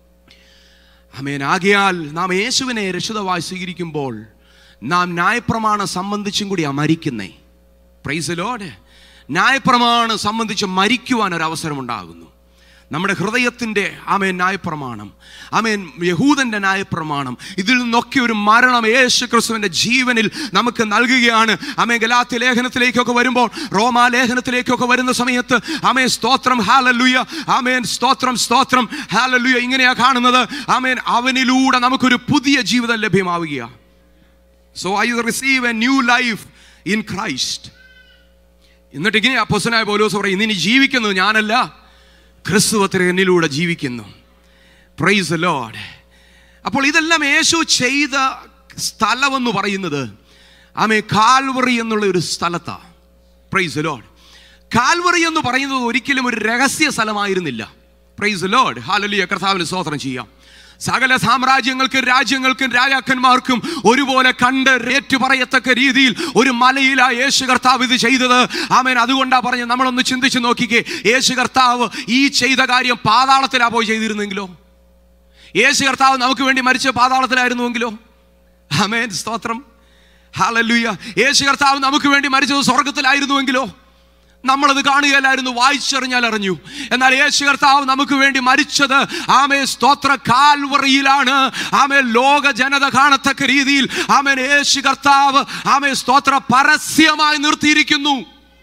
A: ആമേൻ ആകയാൽ നാം യേശുവിനെ രക്ഷിതമായി സ്വീകരിക്കുമ്പോൾ നാം ന്യായപ്രമാണം സംബന്ധിച്ചും കൂടി മരിക്കുന്നേ പ്രൈസ് ലോഡ് ന്യായപ്രമാണം സംബന്ധിച്ച് മരിക്കുവാൻ ഒരു അവസരം ഉണ്ടാകുന്നു നമ്മുടെ ഹൃദയത്തിൻ്റെ ആമേൻ ന്യായപ്രമാണം ആമേൻ യഹൂദന്റെ ന്യായപ്രമാണം ഇതിൽ നിന്നൊക്കെ ഒരു മരണം യേശു ക്രിസ്തുവിന്റെ ജീവനിൽ നമുക്ക് നൽകുകയാണ് ആമേ ഗലാത്യ ലേഖനത്തിലേക്കൊക്കെ വരുമ്പോൾ റോമാ ലേഖനത്തിലേക്കൊക്കെ വരുന്ന സമയത്ത് ആമേ സ്തോത്രം ഹാലലുയ ആമേൻ സ്തോത്രം സ്തോത്രം ഹാലലുയ ഇങ്ങനെയാ കാണുന്നത് ആമേൻ അവനിലൂടെ നമുക്കൊരു പുതിയ ജീവിതം ലഭ്യമാവുകയാണ് so I receive a new life in Christ എന്നിട്ട് ഇങ്ങനെ അപ്പോസനായ പോലോസ് പറയും ഇനി ജീവിക്കുന്നത് ഞാനല്ല ക്രിസ്തു അത്ര എന്നിലൂടെ ജീവിക്കുന്നു പ്രൈസ് ലോഡ് അപ്പോൾ ഇതെല്ലാം യേശു ചെയ്ത സ്ഥലമെന്ന് പറയുന്നത് ആമേ കാൽവറി എന്നുള്ള ഒരു സ്ഥലത്താണ് പ്രൈസ് ലോഡ് കാൽവറി എന്ന് പറയുന്നത് ഒരിക്കലും ഒരു രഹസ്യ സ്ഥലമായിരുന്നില്ല പ്രൈസ് ലോഡ് ഹാലലിയ കർത്താവിന് സ്തോത്രം ചെയ്യാം സകല സാമ്രാജ്യങ്ങൾക്കും രാജ്യങ്ങൾക്കും രാജാക്കന്മാർക്കും ഒരുപോലെ കണ്ട് ഏറ്റു പറയത്തക്ക രീതിയിൽ ഒരു മലയിലാ യേശു കർത്താവ് ഇത് ചെയ്തത് ആമേൻ അതുകൊണ്ടാ പറഞ്ഞ് നമ്മളൊന്ന് ചിന്തിച്ച് നോക്കിക്കേ യേശു കർത്താവ് ഈ ചെയ്ത കാര്യം പാതാളത്തിലാ പോയി ചെയ്തിരുന്നെങ്കിലോ യേശു കർത്താവ് നമുക്ക് വേണ്ടി മരിച്ച പാതാളത്തിലായിരുന്നുവെങ്കിലോ ആമേൻ സ്തോത്രം ഹാലല്ലുയ യേശു കർത്താവ് നമുക്ക് വേണ്ടി മരിച്ചത് സ്വർഗത്തിലായിരുന്നുവെങ്കിലോ നമ്മളത് കാണുകയല്ലായിരുന്നു വായിച്ചറിഞ്ഞാൽ അറിഞ്ഞു എന്നാൽ യേശു കർത്താവ് നമുക്ക് വേണ്ടി മരിച്ചത് ആമേ സ്തോത്ര കാൽവറിയിലാണ് ആമേ ലോക ജനത കാണത്തക്ക രീതിയിൽ ആമേൻ യേശു കർത്താവ് ആമേ സ്തോത്ര പരസ്യമായി നിർത്തിയിരിക്കുന്നു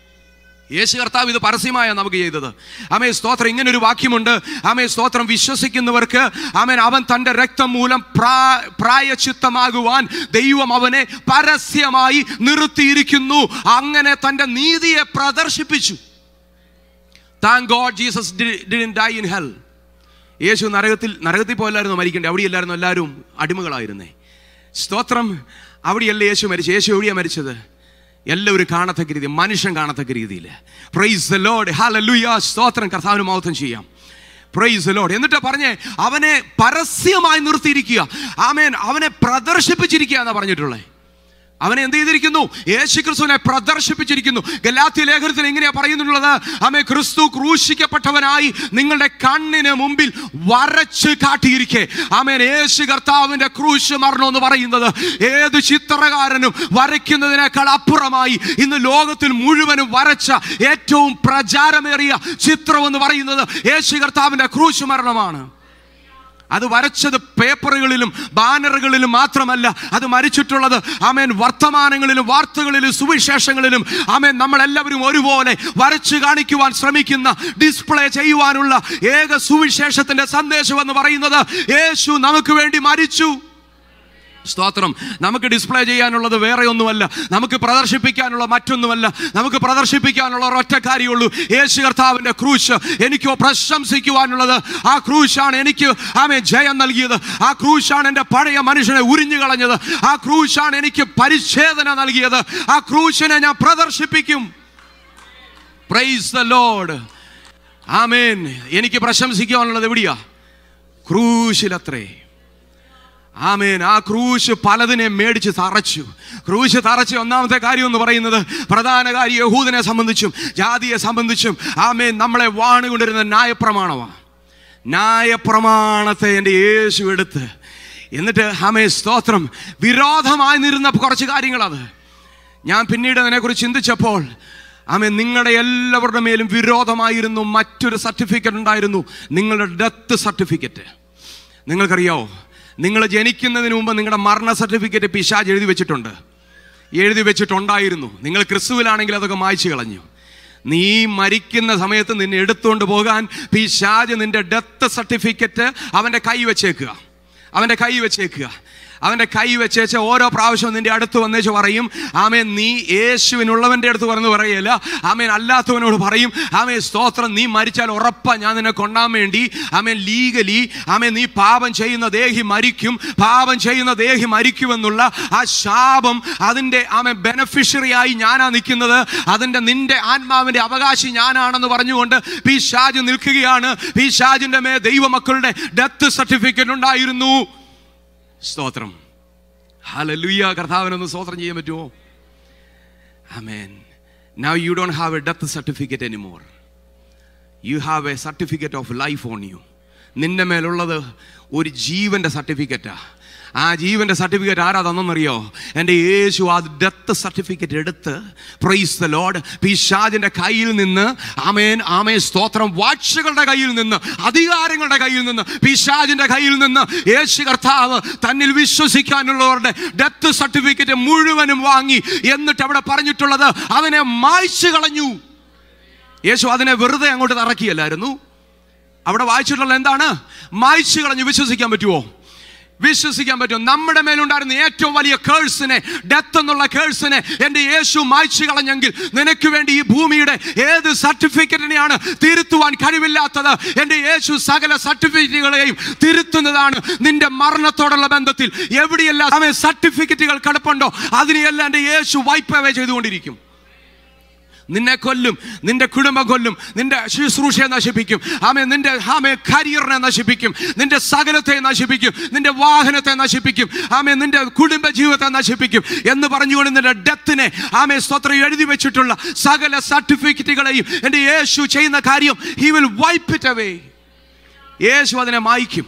A: യേശു കർത്താവ് ഇത് പരസ്യമായ നമുക്ക് ചെയ്തത് ആമേ സ്തോത്രം ഇങ്ങനെ ഒരു വാക്യമുണ്ട് ആമേ സ്തോത്രം വിശ്വസിക്കുന്നവർക്ക് ആമേൻ അവൻ തൻ്റെ രക്തം മൂലം പ്രാ പ്രായച്ചിത്തമാകുവാൻ ദൈവം അവനെ പരസ്യമായി നിർത്തിയിരിക്കുന്നു അങ്ങനെ തൻ്റെ നീതിയെ പ്രദർശിപ്പിച്ചു thank God Jesus didn't die in hell യേശു നരകത്തിൽ നരകത്തിൽ പോയല്ലായിരുന്നു മരിക്കണ്ടേ അവിടെയല്ലായിരുന്നു എല്ലാവരും അടിമകളായിരുന്നേ സ്തോത്രം അവിടെയല്ല യേശു മരിച്ചു യേശു എവിടെയാണ് മരിച്ചത് എല്ലാവരും കാണത്തക്ക രീതി മനുഷ്യൻ കാണത്തക്ക രീതിയിൽ പ്രൈസ് ദ ലോഡ് ഹാലലുയ സ്തോത്രം കർത്താവിന് മഹത്വം ചെയ്യാം പ്രൈസ് ലോഡ് എന്നിട്ട് പറഞ്ഞേ അവനെ പരസ്യമായി നിർത്തിയിരിക്കുക ആമേൻ അവനെ പ്രദർശിപ്പിച്ചിരിക്കുക എന്നാ പറഞ്ഞിട്ടുള്ളത് അവനെ എന്ത് ചെയ്തിരിക്കുന്നു യേശു ക്രിസ്തുവിനെ പ്രദർശിപ്പിച്ചിരിക്കുന്നു ഗലാത്തി ലേഖനത്തിൽ എങ്ങനെയാ പറയുന്നുള്ളത് ആമേ ക്രിസ്തു ക്രൂശിക്കപ്പെട്ടവനായി നിങ്ങളുടെ കണ്ണിന് മുമ്പിൽ വരച്ച് കാട്ടിയിരിക്കെ ആമേൻ യേശു കർത്താവിന്റെ ക്രൂശ് മരണം എന്ന് പറയുന്നത് ഏത് ചിത്രകാരനും വരയ്ക്കുന്നതിനേക്കാൾ അപ്പുറമായി ഇന്ന് ലോകത്തിൽ മുഴുവനും വരച്ച ഏറ്റവും പ്രചാരമേറിയ ചിത്രം എന്ന് പറയുന്നത് യേശു കർത്താവിന്റെ ക്രൂശ് മരണമാണ് അത് വരച്ചത് പേപ്പറുകളിലും ബാനറുകളിലും മാത്രമല്ല അത് മരിച്ചിട്ടുള്ളത് ആമേൻ വർത്തമാനങ്ങളിലും വാർത്തകളിലും സുവിശേഷങ്ങളിലും ആമേൻ നമ്മളെല്ലാവരും ഒരുപോലെ വരച്ചു കാണിക്കുവാൻ ശ്രമിക്കുന്ന ഡിസ്പ്ലേ ചെയ്യുവാനുള്ള ഏക സുവിശേഷത്തിന്റെ സന്ദേശം എന്ന് പറയുന്നത് യേശു നമുക്ക് വേണ്ടി മരിച്ചു സ്തോത്രം നമുക്ക് ഡിസ്പ്ലേ ചെയ്യാനുള്ളത് വേറെ ഒന്നുമല്ല നമുക്ക് പ്രദർശിപ്പിക്കാനുള്ള മറ്റൊന്നുമല്ല നമുക്ക് പ്രദർശിപ്പിക്കാനുള്ള ഒരൊറ്റ കാര്യമുള്ളൂ യേശു കർത്താവിൻ്റെ ക്രൂശ് എനിക്കോ പ്രശംസിക്കുവാനുള്ളത് ആ ക്രൂശാണ് എനിക്ക് ആമെ ജയം നൽകിയത് ആ ക്രൂശാണ് എൻ്റെ പഴയ മനുഷ്യനെ ഉരിഞ്ഞു കളഞ്ഞത് ആ ക്രൂശാണ് എനിക്ക് പരിച്ഛേദന നൽകിയത് ആ ക്രൂശിനെ ഞാൻ പ്രദർശിപ്പിക്കും പ്രൈസ് ദ ലോഡ് ആമേൻ എനിക്ക് പ്രശംസിക്കുവാനുള്ളത് എവിടെയാ ക്രൂശിലത്രേ ആമേൻ ആ ക്രൂശ് പലതിനെ മേടിച്ച് തറച്ചു ക്രൂശ് തറച്ച് ഒന്നാമത്തെ കാര്യം എന്ന് പറയുന്നത് പ്രധാന കാര്യം യഹൂദനെ സംബന്ധിച്ചും ജാതിയെ സംബന്ധിച്ചും ആമേൻ നമ്മളെ വാണുകൊണ്ടിരുന്ന ന്യായപ്രമാണമാണ് ന്യായപ്രമാണത്തെ എൻ്റെ യേശു എടുത്ത് എന്നിട്ട് ആമേ സ്തോത്രം വിരോധമായി നിരുന്ന കുറച്ച് കാര്യങ്ങളത് ഞാൻ പിന്നീട് അതിനെക്കുറിച്ച് ചിന്തിച്ചപ്പോൾ ആമേ നിങ്ങളുടെ എല്ലാവരുടെ മേലും വിരോധമായിരുന്നു മറ്റൊരു സർട്ടിഫിക്കറ്റ് ഉണ്ടായിരുന്നു നിങ്ങളുടെ ഡെത്ത് സർട്ടിഫിക്കറ്റ് നിങ്ങൾക്കറിയാവോ നിങ്ങൾ ജനിക്കുന്നതിന് മുമ്പ് നിങ്ങളുടെ മരണ സർട്ടിഫിക്കറ്റ് പിശാജ് എഴുതി വെച്ചിട്ടുണ്ട് എഴുതി വെച്ചിട്ടുണ്ടായിരുന്നു നിങ്ങൾ ക്രിസ്തുവിലാണെങ്കിൽ അതൊക്കെ മായ്ച്ചു കളഞ്ഞു നീ മരിക്കുന്ന സമയത്ത് നിന്നെ എടുത്തുകൊണ്ട് പോകാൻ പിശാജ് നിന്റെ ഡെത്ത് സർട്ടിഫിക്കറ്റ് അവൻ്റെ കൈ വെച്ചേക്കുക അവൻ്റെ കൈ വെച്ചേക്കുക അവൻ്റെ കൈ വെച്ചേച്ച് ഓരോ പ്രാവശ്യവും നിന്റെ അടുത്ത് വന്നേച്ച് പറയും ആമേൻ നീ യേശുവിനുള്ളവൻ്റെ അടുത്ത് പറഞ്ഞു പറയല്ല ആമേൻ അല്ലാത്തവനോട് പറയും ആമേൻ സ്തോത്രം നീ മരിച്ചാൽ ഉറപ്പാ ഞാൻ നിന്നെ കൊണ്ടാൻ വേണ്ടി ആമേൻ ലീഗലി ആമേൻ നീ പാപം ചെയ്യുന്ന ദേഹി മരിക്കും പാപം ചെയ്യുന്ന ദേഹി മരിക്കുമെന്നുള്ള ആ ശാപം അതിൻ്റെ ആമേൻ ബെനഫിഷ്യറിയായി ഞാനാ നിൽക്കുന്നത് അതിൻ്റെ നിന്റെ ആത്മാവിൻ്റെ അവകാശി ഞാനാണെന്ന് പറഞ്ഞുകൊണ്ട് പി ഷാജ് നിൽക്കുകയാണ് പി ഷാജിൻ്റെ മേ ദൈവമക്കളുടെ ഡെത്ത് സർട്ടിഫിക്കറ്റ് ഉണ്ടായിരുന്നു സ്തോത്രം ഹലലുയ്യ കർത്താവിനൊന്ന് സ്തോത്രം ചെയ്യാൻ പറ്റുമോ ആമേൻ now you don't have a death certificate anymore you have a certificate of life on you നിന്റെ മേലുള്ളത് ഒരു ജീവന്റെ സർട്ടിഫിക്കറ്റാ ആ ജീവന്റെ സർട്ടിഫിക്കറ്റ് ആരാ തന്നെന്നറിയോ എൻ്റെ യേശു ആ ഡെത്ത് സർട്ടിഫിക്കറ്റ് എടുത്ത് പ്രൈസ് ദ ലോഡ് പിശാജിന്റെ കയ്യിൽ നിന്ന് ആമേൻ ആമേ സ്തോത്രം വാഴ്ചകളുടെ കയ്യിൽ നിന്ന് അധികാരങ്ങളുടെ കയ്യിൽ നിന്ന് പിശാജിന്റെ കയ്യിൽ നിന്ന് യേശു കർത്താവ് തന്നിൽ വിശ്വസിക്കാനുള്ളവരുടെ ഡെത്ത് സർട്ടിഫിക്കറ്റ് മുഴുവനും വാങ്ങി എന്നിട്ട് അവിടെ പറഞ്ഞിട്ടുള്ളത് അതിനെ മായ്ച്ചു കളഞ്ഞു യേശു അതിനെ വെറുതെ അങ്ങോട്ട് തറക്കിയല്ലായിരുന്നു അവിടെ വായിച്ചിട്ടുള്ള എന്താണ് മായ്ച്ചു കളഞ്ഞു വിശ്വസിക്കാൻ പറ്റുമോ വിശ്വസിക്കാൻ പറ്റും നമ്മുടെ മേലുണ്ടായിരുന്ന ഏറ്റവും വലിയ കേഴ്സിനെ ഡെത്ത് എന്നുള്ള കേഴ്സിനെ എൻ്റെ യേശു മായ്ച്ചു കളഞ്ഞെങ്കിൽ നിനക്ക് വേണ്ടി ഈ ഭൂമിയുടെ ഏത് സർട്ടിഫിക്കറ്റിനെയാണ് തിരുത്തുവാൻ കഴിവില്ലാത്തത് എൻ്റെ യേശു സകല സർട്ടിഫിക്കറ്റുകളെയും തിരുത്തുന്നതാണ് നിന്റെ മരണത്തോടുള്ള ബന്ധത്തിൽ എവിടെയെല്ലാം അവൻ സർട്ടിഫിക്കറ്റുകൾ കിടപ്പുണ്ടോ അതിനെയെല്ലാം എൻ്റെ യേശു വൈപ്പ് അവേ ചെയ്തുകൊണ്ടിരിക്കും നിന്നെ കൊല്ലും നിന്റെ കുടുംബം കൊല്ലും നിന്റെ ശുശ്രൂഷയെ നശിപ്പിക്കും ആമേ നിന്റെ ആമേ കരിയറിനെ നശിപ്പിക്കും നിന്റെ സകലത്തെ നശിപ്പിക്കും നിന്റെ വാഹനത്തെ നശിപ്പിക്കും ആമേ നിന്റെ കുടുംബ ജീവിതത്തെ നശിപ്പിക്കും എന്ന് പറഞ്ഞുകൊണ്ട് നിന്റെ ഡെത്തിനെ ആമേ സ്തോത്രം എഴുതി വെച്ചിട്ടുള്ള സകല സർട്ടിഫിക്കറ്റുകളെയും എൻ്റെ യേശു ചെയ്യുന്ന കാര്യം he will wipe it away യേശു അതിനെ മായ്ക്കും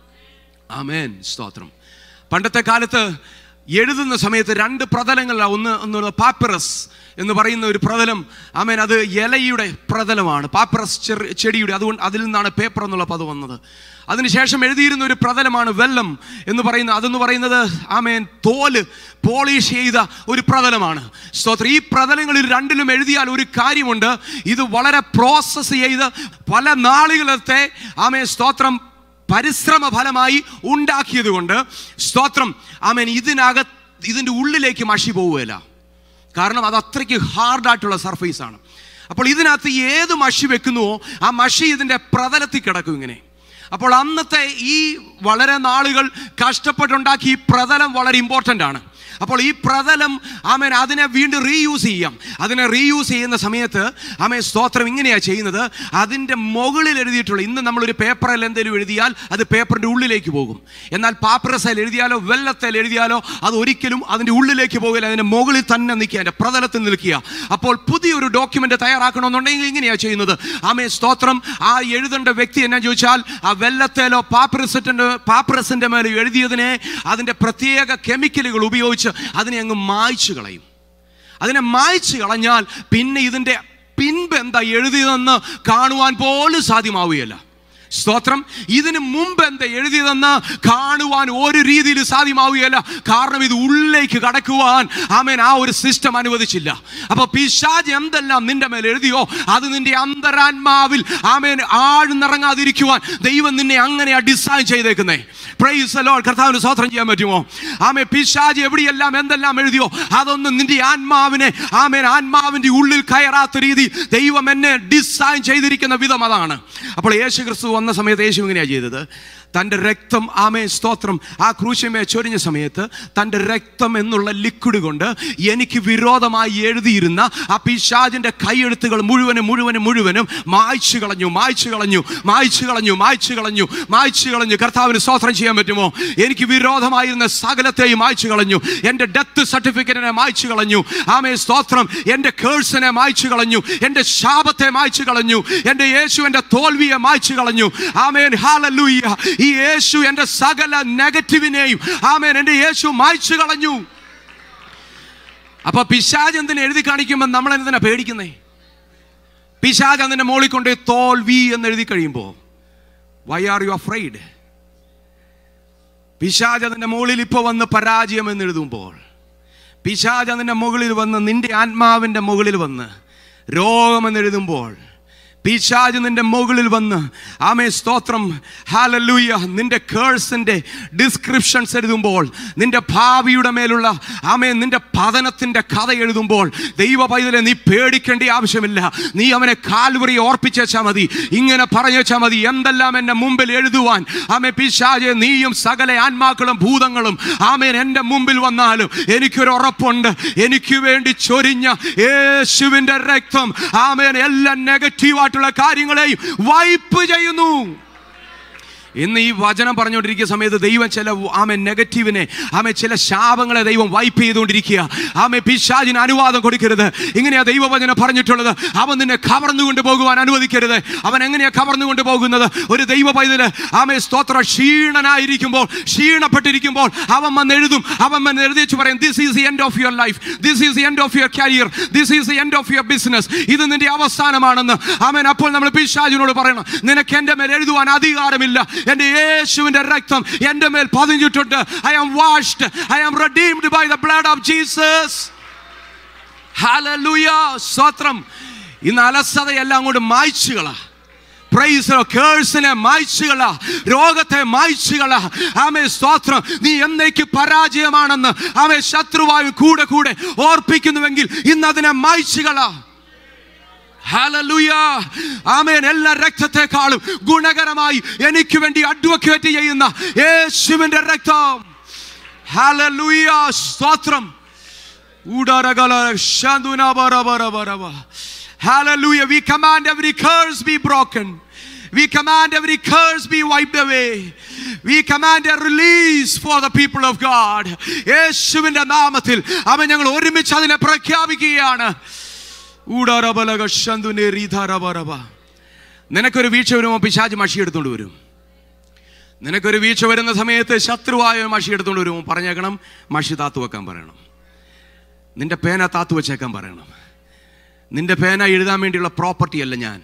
A: ആമേൻ സ്തോത്രം പണ്ടത്തെ കാലത്ത് എഴുതുന്ന സമയത്ത് രണ്ട് പ്രതലങ്ങളാണ് ഒന്ന് ഒന്ന് പാപ്പിറസ് എന്ന് പറയുന്ന ഒരു പ്രതലം ആമേൻ അത് ഇലയുടെ പ്രതലമാണ് പാപ്പിറസ് ചെറി ചെടിയുടെ അതുകൊണ്ട് അതിൽ നിന്നാണ് പേപ്പർ എന്നുള്ള പദം വന്നത് അതിനുശേഷം എഴുതിയിരുന്ന ഒരു പ്രതലമാണ് വെള്ളം എന്ന് പറയുന്ന അതെന്ന് പറയുന്നത് ആമേൻ തോല് പോളിഷ് ചെയ്ത ഒരു പ്രതലമാണ് സ്തോത്രം ഈ പ്രതലങ്ങളിൽ രണ്ടിലും എഴുതിയാൽ ഒരു കാര്യമുണ്ട് ഇത് വളരെ പ്രോസസ്സ് ചെയ്ത് പല നാളുകളത്തെ ആമേ സ്തോത്രം പരിശ്രമ ഫലമായി ഉണ്ടാക്കിയത് കൊണ്ട് സ്തോത്രം ആമേൻ ഇതിനകത്ത് ഇതിൻ്റെ ഉള്ളിലേക്ക് മഷി പോവുകയില്ല കാരണം അത് അത്രയ്ക്ക് ഹാർഡായിട്ടുള്ള സർഫേസ് ആണ് അപ്പോൾ ഇതിനകത്ത് ഏത് മഷി വെക്കുന്നുവോ ആ മഷി ഇതിൻ്റെ പ്രതലത്തിൽ കിടക്കും ഇങ്ങനെ അപ്പോൾ അന്നത്തെ ഈ വളരെ നാളുകൾ കഷ്ടപ്പെട്ടുണ്ടാക്കി ഈ പ്രതലം വളരെ ഇമ്പോർട്ടൻ്റ് ആണ് അപ്പോൾ ഈ പ്രതലം ആമേൻ അതിനെ വീണ്ടും റീയൂസ് ചെയ്യാം അതിനെ റീയൂസ് ചെയ്യുന്ന സമയത്ത് ആമേ സ്തോത്രം ഇങ്ങനെയാണ് ചെയ്യുന്നത് അതിൻ്റെ മുകളിൽ എഴുതിയിട്ടുള്ള ഇന്ന് നമ്മളൊരു പേപ്പറിൽ എന്തെങ്കിലും എഴുതിയാൽ അത് പേപ്പറിൻ്റെ ഉള്ളിലേക്ക് പോകും എന്നാൽ പാപ്പറസയിൽ എഴുതിയാലോ വെള്ളത്തിൽ എഴുതിയാലോ അത് ഒരിക്കലും അതിൻ്റെ ഉള്ളിലേക്ക് പോകില്ല അതിൻ്റെ മുകളിൽ തന്നെ നിൽക്കുക അതിൻ്റെ പ്രതലത്തിൽ നിൽക്കുക അപ്പോൾ പുതിയൊരു ഡോക്യുമെൻ്റ് തയ്യാറാക്കണമെന്നുണ്ടെങ്കിൽ ഇങ്ങനെയാണ് ചെയ്യുന്നത് ആമേ സ്തോത്രം ആ എഴുതേണ്ട വ്യക്തി എന്നാ ചോദിച്ചാൽ ആ വെള്ളത്തേലോ പാപ്പറസിൻ്റെ പാപ്പറസിൻ്റെ മേലെ എഴുതിയതിനെ അതിൻ്റെ പ്രത്യേക കെമിക്കലുകൾ ഉപയോഗിച്ച് അതിനെ അങ്ങ് മായ്ച്ചു കളയും അതിനെ മായ്ച്ചു കളഞ്ഞാൽ പിന്നെ ഇതിൻ്റെ പിൻപ് എന്താ എഴുതിയതെന്ന് കാണുവാൻ പോലും സാധ്യമാവുകയില്ല സ്തോത്രം ഇതിന് മുമ്പ് എന്താ എഴുതിയതെന്ന് കാണുവാൻ ഒരു രീതിയിൽ സാധ്യമാവുകയില്ല കാരണം ഇത് ഉള്ളിലേക്ക് കടക്കുവാൻ ആമേൻ ആ ഒരു സിസ്റ്റം അനുവദിച്ചില്ല അപ്പൊ പിശാജ് എന്തെല്ലാം നിന്റെ മേൽ എഴുതിയോ അത് നിന്റെ അന്തരാത്മാവിൽ ആമേൻ ആഴ്ന്നിറങ്ങാതിരിക്കുവാൻ ദൈവം നിന്നെ അങ്ങനെയാ ഡിസൈൻ ചെയ്തേക്കുന്നേ പ്രൈസ് ലോൾ കർത്താവിന് സ്വോത്രം ചെയ്യാൻ പറ്റുമോ ആമേ പിശാജ് എവിടെയെല്ലാം എന്തെല്ലാം എഴുതിയോ അതൊന്നും നിന്റെ ആത്മാവിനെ ആമേൻ ആത്മാവിന്റെ ഉള്ളിൽ കയറാത്ത രീതി ദൈവം എന്നെ ഡിസൈൻ ചെയ്തിരിക്കുന്ന വിധം അതാണ് അപ്പോൾ യേശു ക്രിസ്തു വന്ന സമയത്ത് യേശു എങ്ങനെയാണ് ചെയ്തത് തൻ്റെ രക്തം ആമേ സ്തോത്രം ആ ക്രൂശമേ ചൊരിഞ്ഞ സമയത്ത് തൻ്റെ രക്തം എന്നുള്ള ലിക്വിഡ് കൊണ്ട് എനിക്ക് വിരോധമായി എഴുതിയിരുന്ന ആ പിശാജിൻ്റെ കൈയെഴുത്തുകൾ മുഴുവനും മുഴുവനും മുഴുവനും മായ്ച്ചു കളഞ്ഞു മായ്ച്ചു കളഞ്ഞു മായ്ച്ചു കളഞ്ഞു മായ്ച്ചു കളഞ്ഞു മായ്ച്ചു കളഞ്ഞു കർത്താവിന് സ്തോത്രം ചെയ്യാൻ പറ്റുമോ എനിക്ക് വിരോധമായിരുന്ന സകലത്തെയും മായ്ച്ചു കളഞ്ഞു എൻ്റെ ഡെത്ത് സർട്ടിഫിക്കറ്റിനെ മായ്ച്ചു കളഞ്ഞു ആമേ സ്തോത്രം എൻ്റെ കേഴ്സിനെ മായ്ച്ചു കളഞ്ഞു എൻ്റെ ശാപത്തെ മായ്ച്ചു കളഞ്ഞു എൻ്റെ യേശു എൻ്റെ തോൽവിയെ മായ്ച്ചു കളഞ്ഞു ആമേൻ ഹാലലൂയ ഈ യേശു എൻ്റെ സകല നെഗറ്റീവിനെയും ആമേൻ എൻ്റെ യേശു മായ്ച്ചു കളഞ്ഞു അപ്പൊ പിശാജ് എന്തിനെ എഴുതി കാണിക്കുമ്പോൾ നമ്മൾ എന്തിനാ പേടിക്കുന്നേ പിശാജ് അതിന്റെ മോളിൽ കൊണ്ട് തോൽവി എന്ന് എഴുതി കഴിയുമ്പോൾ വൈ ആർ യു അഫ്രൈഡ് പിശാജ് അതിന്റെ മുകളിൽ ഇപ്പൊ വന്ന് പരാജയം എന്ന് എഴുതുമ്പോൾ പിശാജ് അതിന്റെ മുകളിൽ വന്ന് നിന്റെ ആത്മാവിന്റെ മുകളിൽ വന്ന് രോഗമെന്നെഴുതുമ്പോൾ പിശാജ് നിന്റെ മുകളിൽ വന്ന് ആമേ സ്തോത്രം ഹാലലൂയ നിന്റെ കേഴ്സിന്റെ ഡിസ്ക്രിപ്ഷൻസ് എഴുതുമ്പോൾ നിന്റെ ഭാവിയുടെ മേലുള്ള ആമേ നിന്റെ പതനത്തിന്റെ കഥ എഴുതുമ്പോൾ ദൈവ പൈതലെ നീ പേടിക്കേണ്ട ആവശ്യമില്ല നീ അവനെ കാൽവറി ഓർപ്പിച്ചാൽ മതി ഇങ്ങനെ പറഞ്ഞാൽ മതി എന്തെല്ലാം എന്റെ മുമ്പിൽ എഴുതുവാൻ ആമേ പിശാജെ നീയും സകല ആത്മാക്കളും ഭൂതങ്ങളും ആമേൻ എൻ്റെ മുമ്പിൽ വന്നാലും എനിക്കൊരു ഉറപ്പുണ്ട് എനിക്ക് വേണ്ടി ചൊരിഞ്ഞ യേശുവിന്റെ രക്തം ആമേൻ എല്ലാ നെഗറ്റീവായിട്ടുള്ള കാര്യങ്ങളെയും വൈപ്പ് ചെയ്യുന്നു ഇന്ന് ഈ വചനം പറഞ്ഞുകൊണ്ടിരിക്കുന്ന സമയത്ത് ദൈവം ചില ആമെ നെഗറ്റീവിനെ ആമെ ചില ശാപങ്ങളെ ദൈവം വൈപ്പ് ചെയ്തുകൊണ്ടിരിക്കുക ആമെ പിശാചിന് അനുവാദം കൊടുക്കരുത് ഇങ്ങനെയാ ദൈവവചനം പറഞ്ഞിട്ടുള്ളത് അവൻ നിന്നെ കവർന്നുകൊണ്ട് പോകുവാൻ അനുവദിക്കരുത് അവൻ എങ്ങനെയാ കവർന്നുകൊണ്ട് പോകുന്നത് ഒരു ദൈവ പൈതല് ആമെ സ്തോത്ര ക്ഷീണനായിരിക്കുമ്പോൾ ക്ഷീണപ്പെട്ടിരിക്കുമ്പോൾ അവൻ വന്ന് എഴുതും അവൻ വന്ന് എഴുതിച്ചു പറയും this is the end of your life this is the end of your career this is the end of your business ഇത് നിന്റെ അവസാനമാണെന്ന് അവൻ അപ്പോൾ നമ്മൾ പിശാചിനോട് പറയണം നിനക്ക് എൻ്റെ മേൽ എഴുതുവാൻ അധികാരമില്ല എൻ്റെ യേശുവിൻ്റെ രക്തം എൻ്റെ മേൽ പതിഞ്ഞിട്ടുണ്ട് I am washed I am redeemed by the blood of Jesus ഹല്ലേലൂയ സ്തോത്രം ഇന്ന് അലസതയെല്ലാം കൊണ്ട് മായ്ച്ചുകളാ പ്രൈസ് കേഴ്സിനെ മായ്ച്ചുകള രോഗത്തെ മായ്ച്ചുകള ആമേ സ്തോത്രം നീ എന്നേക്ക് പരാജയമാണെന്ന് ആമേ ശത്രുവായു കൂടെ കൂടെ ഓർപ്പിക്കുന്നുവെങ്കിൽ ഇന്ന് അതിനെ മായ്ച്ചുകള ഹല്ലേലൂയ ആമേൻ എല്ലാ രക്തത്തെക്കാളും ഗുണകരമായി എനിക്ക് വേണ്ടി അഡ്വക്കേറ്റ് ചെയ്യുന്ന യേശുവിന്റെ രക്തം ഹല്ലേലൂയ സ്തോത്രം ഊടാരകല ശാന്തുനാബറബറബറബ. Hallelujah. We command every curse be broken. We command every curse be wiped away. We command a release for the people of God. യേശുവിന്റെ നാമത്തിൽ അവൻ ഞങ്ങൾ ഒരുമിച്ച് അതിനെ പ്രഖ്യാപിക്കുകയാണ് ഊടാരബലക ശന്തുനെ റീധാരബറബ. നിനക്കൊരു വീഴ്ച വരുമ്പോൾ പിശാജ് മഷി എടുത്തുകൊണ്ട് വരും നിനക്കൊരു വീഴ്ച വരുന്ന സമയത്ത് ശത്രുവായ മഷി എടുത്തുകൊണ്ട് വരുമ്പോൾ പറഞ്ഞേക്കണം മഷി താത്തു വെക്കാൻ പറയണം നിന്റെ പേന താത്തു വെച്ചേക്കാൻ പറയണം നിന്റെ പേന എഴുതാൻ വേണ്ടിയുള്ള പ്രോപ്പർട്ടി അല്ല ഞാൻ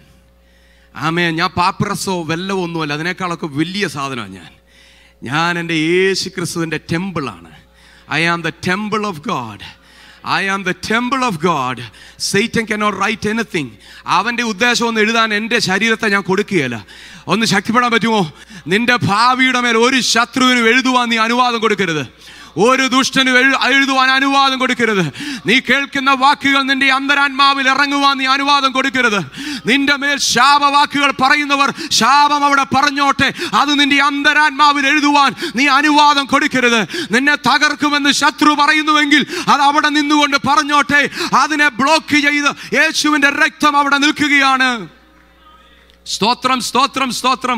A: ആമേ ഞാൻ പാപ്പിറസോ വെല്ലവോ ഒന്നുമല്ല അതിനേക്കാളൊക്കെ വലിയ സാധനമാണ് ഞാൻ ഞാൻ എൻ്റെ യേശു ക്രിസ്തുവിൻ്റെ ടെമ്പിളാണ് I am the temple of God I am the temple of God Satan cannot write anything അവൻ്റെ ഉദ്ദേശം ഒന്ന് എഴുതാൻ എൻ്റെ ശരീരത്തെ ഞാൻ കൊടുക്കുകയല്ല ഒന്ന് ശക്തിപ്പെടാൻ പറ്റുമോ നിന്റെ ഭാവിയുടെ മേൽ ഒരു ശത്രുവിനും എഴുതുവാൻ നീ അനുവാദം കൊടുക്കരുത് ഒരു ദുഷ്ടനും എഴു- എഴുതുവാൻ അനുവാദം കൊടുക്കരുത് നീ കേൾക്കുന്ന വാക്കുകൾ നിന്റെ അന്തരാത്മാവിൽ ഇറങ്ങുവാൻ നീ അനുവാദം കൊടുക്കരുത് നിന്റെ മേൽ ശാപവാക്കുകൾ പറയുന്നവർ ശാപം അവിടെ പറഞ്ഞോട്ടെ അത് നിന്റെ അന്തരാത്മാവിൽ എഴുതുവാൻ നീ അനുവാദം കൊടുക്കരുത് നിന്നെ തകർക്കുമെന്ന് ശത്രു പറയുന്നുവെങ്കിൽ അത് അവിടെ നിന്നുകൊണ്ട് പറഞ്ഞോട്ടെ അതിനെ ബ്ലോക്ക് ചെയ്ത് യേശുവിന്റെ രക്തം അവിടെ നിൽക്കുകയാണ് സ്തോത്രം സ്തോത്രം സ്തോത്രം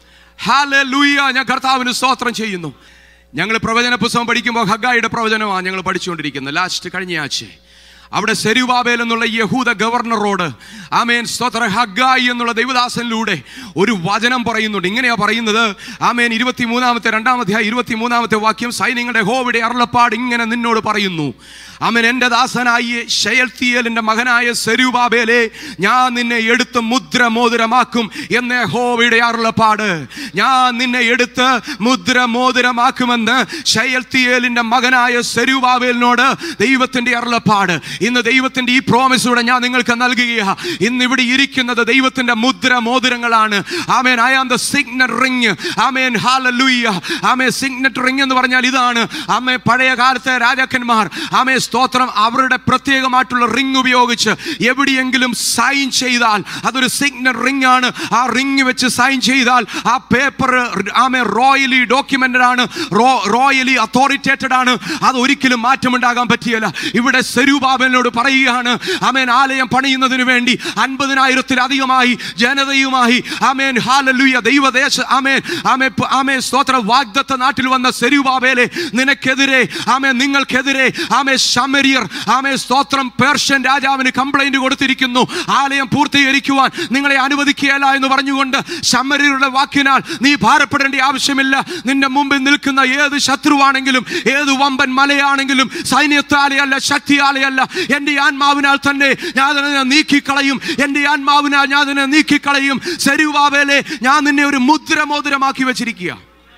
A: ഹാലൂയ ഞാൻ കർത്താവിന് സ്തോത്രം ചെയ്യുന്നു ഞങ്ങൾ പ്രവചന പുസ്തകം പഠിക്കുമ്പോൾ ഹഗായുടെ പ്രവചനമാണ് ഞങ്ങൾ പഠിച്ചുകൊണ്ടിരിക്കുന്നത് ലാസ്റ്റ് കഴിഞ്ഞ ആഴ്ച അവിടെ സെരുബാബേൽ എന്നുള്ള യഹൂദ ഗവർണറോട് ആമേൻ സ്തോത്ര ഹഗായി എന്നുള്ള ദൈവദാസനിലൂടെ ഒരു വചനം പറയുന്നുണ്ട് ഇങ്ങനെയാ പറയുന്നത് ആമേൻ ഇരുപത്തി മൂന്നാമത്തെ രണ്ടാമത്തെ ഇരുപത്തി മൂന്നാമത്തെ വാക്യം സൈന്യങ്ങളുടെ ഹോവിടെ അരുളപ്പാട് ഇങ്ങനെ നിന്നോട് പറയുന്നു ആമേൻ എൻ്റെ ദാസനായി ഷയൽത്തിയേലിൻ്റെ മകനായ സെരുബാബേലെ ഞാൻ നിന്നെ എടുത്ത് മുദ്ര മോതിരമാക്കും എന്ന ഹോവയുടെ അരുളപ്പാട് ഞാൻ നിന്നെ എടുത്ത് മുദ്ര മോതിരമാക്കുമെന്ന് ഷയൽത്തിയേലിൻ്റെ മകനായ സെരുബാബേലിനോട് ദൈവത്തിൻ്റെ അരുളപ്പാട് ഇന്ന് ദൈവത്തിൻ്റെ ഈ പ്രോമിസൂടെ ഞാൻ നിങ്ങൾക്ക് നൽകുകയാ ഇന്ന് ഇവിടെ ഇരിക്കുന്നത് ദൈവത്തിൻ്റെ മുദ്ര മോതിരങ്ങളാണ് ആമേൻ I am the signet ring ആമേൻ ഹാലലൂയ ആമേ സിഗ്നറ്റ് റിങ് എന്ന് പറഞ്ഞാൽ ഇതാണ് ആമേ പഴയ കാലത്തെ രാജാക്കന്മാർ ആമേ സ്തോത്രം അവരുടെ പ്രത്യേകമായിട്ടുള്ള റിങ് ഉപയോഗിച്ച് എവിടെയെങ്കിലും സൈൻ ചെയ്താൽ അതൊരു സിഗ്നൽ റിങ് ആണ് ആ റിങ് വെച്ച് സൈൻ ചെയ്താൽ ആ പേപ്പർ ആമേ റോയലി ഡോക്യുമെന്റഡ് ആണ് റോയലി അതോറിറ്റേറ്റഡ് ആണ് അത് ഒരിക്കലും മാറ്റമുണ്ടാകാൻ പറ്റിയല്ല ഇവിടെ സെരൂബാബലിനോട് പറയുകയാണ് ആമേൻ ആലയം പണിയുന്നതിന് വേണ്ടി അൻപതിനായിരത്തിലധികമായി ജനതയുമായി ആമേൻ ഹാലലുയ ദൈവദേശ ആമേൻ ആമേ ആമേ സ്തോത്ര വാഗ്ദത്ത നാട്ടിൽ വന്ന സെരൂബാബേലെ നിനക്കെതിരെ ആമേ നിങ്ങൾക്കെതിരെ ആമേ ശമരിയർ ആമേ സ്തോത്രം പേർഷ്യൻ രാജാവിന് കംപ്ലൈന്റ് കൊടുത്തിരിക്കുന്നു ആലയം പൂർത്തീകരിക്കുവാൻ നിങ്ങളെ അനുവദിക്കുകയല്ല എന്ന് പറഞ്ഞുകൊണ്ട് ശമരിയരുടെ വാക്കിനാൽ നീ ഭാരപ്പെടേണ്ട ആവശ്യമില്ല നിന്റെ മുമ്പിൽ നിൽക്കുന്ന ഏത് ശത്രുവാണെങ്കിലും ഏത് വമ്പൻ മലയാണെങ്കിലും സൈന്യത്താലെയല്ല ശക്തിയാലെയല്ല എൻ്റെ ആത്മാവിനാൽ തന്നെ ഞാൻ അതിനെ നീക്കിക്കളയും എൻ്റെ ആത്മാവിനാൽ ഞാൻ അതിനെ നീക്കിക്കളയും സെരുവാവേലെ ഞാൻ നിന്നെ ഒരു മുദ്രമോതിരമാക്കി വെച്ചിരിക്കുക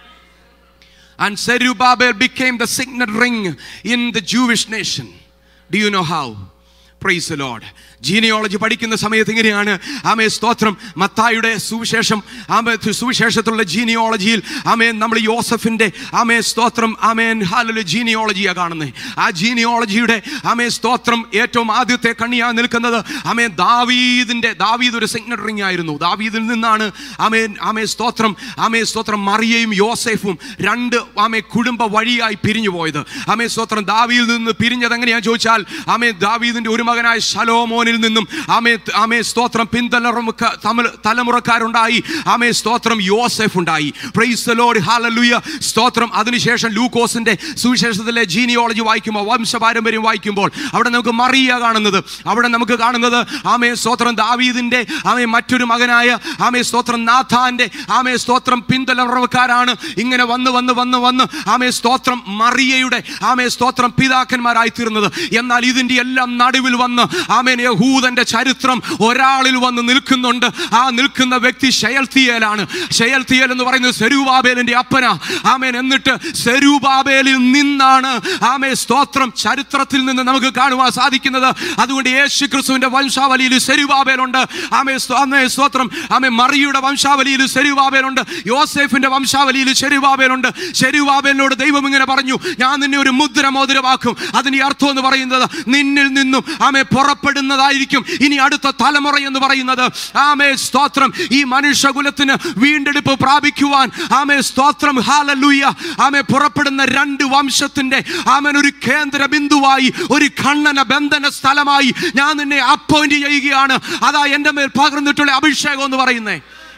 A: And Zerubbabel became the signet ring in the Jewish nation. Do you know how? Praise the Lord. Genealogy പഠിക്കുന്ന സമയത്ത് ഇങ്ങനെയാണ് ആമേ സ്തോത്രം മത്തായുടെ സുവിശേഷം ആമേ സുവിശേഷത്തിലുള്ള ജീനിയോളജിയിൽ ആമേ നമ്മൾ യോസഫിന്റെ ആമേ സ്തോത്രം ആമേൻ ഹാലല് ജീനിയോളജിയാണ് കാണുന്നത് ആ ജീനിയോളജിയുടെ ആമേ സ്തോത്രം ഏറ്റവും ആദ്യത്തെ കണ്ണിയാ നിൽക്കുന്നത് ആമേ ദാവീദിന്റെ ദാവീദ് ഒരു സിഗ്നറ്ററിംഗ് ആയിരുന്നു ദാവീദിൽ നിന്നാണ് ആമേ ആമേ സ്തോത്രം ആമേ സ്തോത്രം മറിയയും യോസെഫും രണ്ട് ആമേ കുടുംബ വഴിയായി പിരിഞ്ഞു പോയത് ആമേ സ്തോത്രം ദാവീദിൽ നിന്ന് പിരിഞ്ഞത് എങ്ങനെയാ ചോദിച്ചാൽ ആമേ ദാവീദിന്റെ ഒരു മകനായ ശലോമോനിൽ നിന്നും ആമേ ആമേ സ്തോത്രം പിന്തലമുറ തലമുറക്കാരുണ്ടായി ആമേ സ്തോത്രം യോസെഫ് ഉണ്ടായി പ്രൈസ് ലോഡ് ഹാലലുയ സ്തോത്രം അതിനുശേഷം ലൂക്കോസിന്റെ സുവിശേഷത്തിലെ ജീനിയോളജി വായിക്കുമ്പോൾ വംശപാരമ്പര്യം വായിക്കുമ്പോൾ അവിടെ നമുക്ക് മറിയ കാണുന്നത് അവിടെ നമുക്ക് കാണുന്നത് ആമേ സ്തോത്രം ദാവീദിന്റെ ആമേ മറ്റൊരു മകനായ ആമേ സ്തോത്രം നാഥാന്റെ ആമേ സ്തോത്രം പിന്തലമുറക്കാരാണ് ഇങ്ങനെ വന്ന് വന്ന് വന്ന് വന്ന് ആമേ സ്തോത്രം മറിയയുടെ ആമേ സ്തോത്രം പിതാക്കന്മാരായി തീർന്നത് എന്നാൽ ഇതിന്റെ എല്ലാം നടുവിൽ വന്ന് ആമേൻ യഹൂദന്റെ ചരിത്രം ഒരാളിൽ വന്ന് നിൽക്കുന്നുണ്ട് ആ നിൽക്കുന്ന വ്യക്തി ഷയൽത്തിയേലാണ് ഷയൽത്തിയേൽ എന്ന് പറയുന്നത് സെരൂബാബേലിന്റെ അപ്പന ആമേൻ എന്നിട്ട് സെരൂബാബേലിൽ നിന്നാണ് ആമേ സ്തോത്രം ചരിത്രത്തിൽ നിന്ന് നമുക്ക് കാണുവാൻ സാധിക്കുന്നത് അതുകൊണ്ട് യേശു ക്രിസ്തുവിന്റെ വംശാവലിയിൽ സെരൂബാബേലുണ്ട് ആമേ സ്തോ- ആമേ സ്തോത്രം ആമേ മറിയുടെ വംശാവലിയിൽ സെരൂബാബേലുണ്ട് യോസേഫിന്റെ വംശാവലിയിൽ ശെരുബാബേലുണ്ട് ശെരുബാബേലിനോട് ദൈവം ഇങ്ങനെ പറഞ്ഞു ഞാൻ നിന്നെ ഒരു മുദ്ര മോതിരമാക്കും അതിന്റെ അർത്ഥം എന്ന് പറയുന്നത് നിന്നിൽ നിന്നും ആമേ പുറപ്പെടുന്നതായിരിക്കും ഇനി അടുത്ത തലമുറ എന്ന് പറയുന്നത് ആമേ സ്തോത്രം ഈ മനുഷ്യകുലത്തിന് വീണ്ടെടുപ്പ് പ്രാപിക്കുവാൻ ആമേ സ്തോത്രം ഹാലലൂയ ആമേ പുറപ്പെടുന്ന രണ്ട് വംശത്തിന്റെ ആമൻ ഒരു കേന്ദ്ര ബിന്ദുവായി ഒരു ഖണ്ഡന ബന്ധന സ്ഥലമായി ഞാൻ നിന്നെ അപ്പോയിന്റ് ചെയ്യുകയാണ് അതാ എൻ്റെ മേൽ പകർന്നിട്ടുള്ള അഭിഷേകം എന്ന് പറയുന്നേ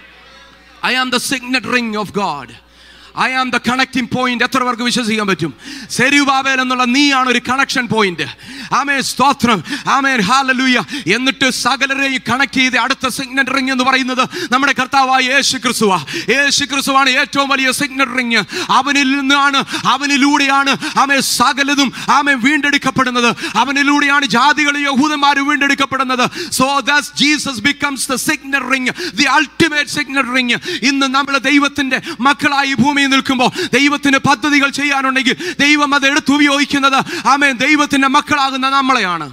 A: I am the signet ring of God I am the connecting point എത്ര പേർക്ക് വിശ്വസിക്കാൻ പറ്റും സെരുബാബേൽ എന്നുള്ള നീയാണ് ഒരു കണക്ഷൻ പോയിന്റ് ആമേ സ്തോത്രം ആമേൻ ഹാലലൂയ എന്നിട്ട് സകലരെയും കണക്ട് ചെയ്ത് അടുത്ത സിഗ്നറ്റ് റിംഗ് എന്ന് പറയുന്നത് നമ്മുടെ കർത്താവായ യേശു ക്രിസ്തുവ യേശു ക്രിസ്തുവാണ് ഏറ്റവും വലിയ സിഗ്നറ്റ് റിംഗ് അവനിൽ നിന്നാണ് അവനിലൂടെയാണ് ആമേ സകലതും ആമേ വീണ്ടെടുക്കപ്പെടുന്നത് അവനിലൂടെയാണ് ജാതികൾ യഹൂദന്മാർ വീണ്ടെടുക്കപ്പെടുന്നത് so thus Jesus becomes the signet ring the ultimate signet ring ഇന്ന് നമ്മൾ ദൈവത്തിന്റെ മക്കളായി ഈ ഭൂമിയിൽ നിൽക്കുമ്പോൾ ദൈവത്തിന് പദ്ധതികൾ ചെയ്യാനുണ്ടെങ്കിൽ ദൈവം അത് എടുത്ത് ഉപയോഗിക്കുന്നത് ആമേ ദൈവത്തിന്റെ മക്കളാകുന്ന നമ്മളെയാണ്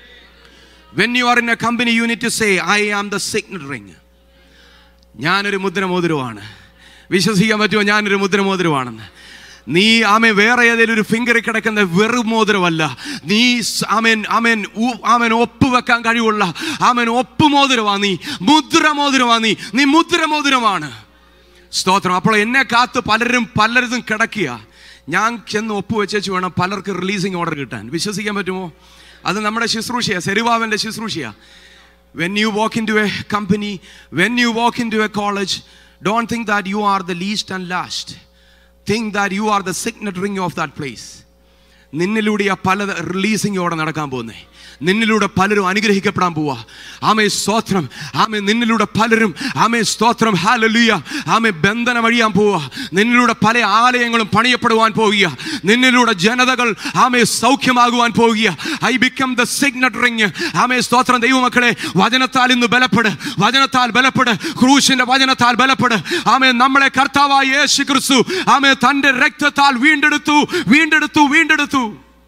A: when you are in a company unit say I am the signet ring ഞാനൊരു മുദ്രമോതിരമാണ് വിശ്വസിക്കാൻ പറ്റുമോ ഞാനൊരു മുദ്രമോതിരമാണെന്ന് നീ ആമേ വേറെ ഏതെങ്കിലും ഒരു ഫിംഗറിൽ കിടക്കുന്ന വെറും മോതിരമല്ല നീ സ് ആമേൻ ആമേൻ ഊ- ആമേൻ ഒപ്പുവെക്കാൻ കഴിവുള്ള ആമേൻ ഒപ്പ് മോതിരമാ നീ മുദ്ര മോതിരമാ നീ നീ മുദ്ര മോതിരമാണ് സ്തോത്രം അപ്പോൾ എന്നെ കാത്ത് പലരും പലരും കിടക്കുക ഞാൻ ചെന്ന് ഒപ്പുവെച്ചു വേണം പലർക്ക് റിലീസിങ് ഓർഡർ കിട്ടാൻ വിശ്വസിക്കാൻ പറ്റുമോ അത് നമ്മുടെ ശുശ്രൂഷയാ സെരുവാവന്റെ ശുശ്രൂഷയാ when you walk into a company when you walk into a college don't think that you are the least and last think that you are the signet ring of that place നിന്നിലൂടെ ആ പല റിലീസിങ്ങോടെ നടക്കാൻ പോകുന്നേ നിന്നിലൂടെ പലരും അനുഗ്രഹിക്കപ്പെടാൻ പോവാ ആമേ സ്തോത്രം ആമേ നിന്നിലൂടെ പലരും ആമേ സ്തോത്രം ഹാലലുയ ആമേ ബന്ധനം വഴിയാൻ പോവുക നിന്നിലൂടെ പല ആലയങ്ങളും പണിയപ്പെടുവാൻ പോവുക നിന്നിലൂടെ ജനതകൾ ആമേ സൗഖ്യമാകുവാൻ പോവുക I become the signet ring ആമേ സ്തോത്രം ദൈവമക്കളെ വചനത്താൽ ഇന്ന് ബലപ്പെട് വചനത്താൽ ബലപ്പെട് ക്രൂശിന്റെ വചനത്താൽ ബലപ്പെട് ആമേ നമ്മളെ കർത്താവായ യേശു ക്രിസ്തു ആമേ തന്റെ രക്തത്താൽ വീണ്ടെടുത്തു വീണ്ടെടുത്തു വീണ്ടെടുത്തു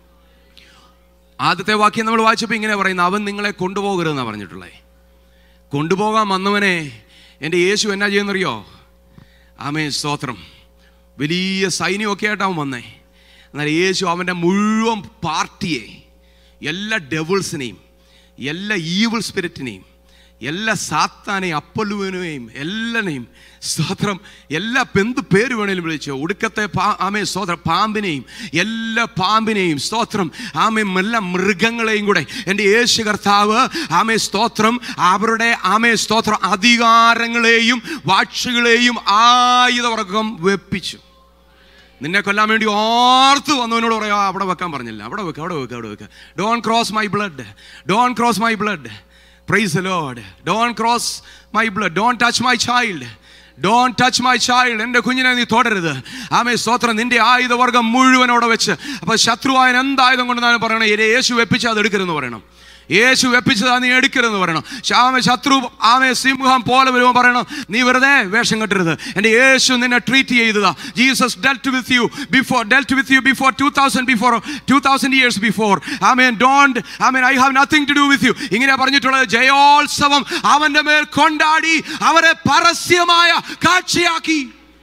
A: ആദ്യത്തെ വാക്യം നമ്മൾ വായിച്ചപ്പോൾ ഇങ്ങനെ പറയുന്നത് അവൻ നിങ്ങളെ കൊണ്ടുപോകരുതെന്നാണ് പറഞ്ഞിട്ടുള്ളത് കൊണ്ടുപോകാൻ വന്നവനെ എൻ്റെ യേശു എന്നാ ചെയ്യുന്നറിയോ ആമേ സ്തോത്രം വലിയ സൈന്യമൊക്കെ ആയിട്ട് അവൻ വന്നേ എന്നാൽ യേശു അവൻ്റെ മുഴുവൻ പാർട്ടിയെ എല്ലാ ഡെവിൾസിനെയും എല്ലാ ഈവിൾ സ്പിരിറ്റിനെയും എല്ലാ സാത്താനെയും അപ്പലുവിനെയും എല്ലാനെയും സ്തോത്രം എല്ലാ എന്ത് പേര് വേണേലും വിളിച്ചു ഒടുക്കത്തെ പാ ആമേ സ്തോത്രം പാമ്പിനെയും എല്ലാ പാമ്പിനെയും സ്തോത്രം ആമേ എല്ലാ മൃഗങ്ങളെയും കൂടെ എൻ്റെ യേശു കർത്താവ് ആമേ സ്തോത്രം അവരുടെ ആമേ സ്തോത്രം അധികാരങ്ങളെയും വാക്ഷകളെയും ആയുധവർഗം വെപ്പിച്ചു നിന്നെ കൊല്ലാൻ വേണ്ടി ഓർത്ത് വന്നവനോട് പറയാ അവിടെ വെക്കാൻ പറഞ്ഞില്ല അവിടെ വെക്ക അവിടെ വെക്ക അവിടെ വെക്ക don't cross my blood don't cross my blood praise Lord don't cross my blood don't touch my child don't touch my child എൻ്റെ കുഞ്ഞിനെ നീ തുടരുത് ആമേ സ്തോത്രം നിന്റെ ആയുധവർഗം മുഴുവനോടെ വെച്ച് അപ്പോൾ ശത്രുവായൻ എന്തായുധം കൊണ്ട് ഞാൻ പറയണം "ഇരെ യേശു വെപ്പിച്ച് അത് എടുക്കരുതെന്ന് പറയണം യേശു വെപ്പിച്ചതാ നീ എടുക്കരുതെന്ന് പറയണം ശ്യാമ ശത്രു ആമെ സിംഹം പോലെ വരുമ്പോൾ പറയണം നീ വെറുതെ വേഷം കെട്ടരുത് എൻ്റെ യേശു നിന്നെ ട്രീറ്റ് ചെയ്തതാ Jesus dealt with you before dealt with you before two thousand before two thousand years before I mean don't I mean I have nothing to do with you ഇങ്ങനെ പറഞ്ഞിട്ടുള്ളത് ജയോത്സവം അവൻ്റെ മേൽ കൊണ്ടാടി അവരെ പരസ്യമായ കാഴ്ചയാക്കി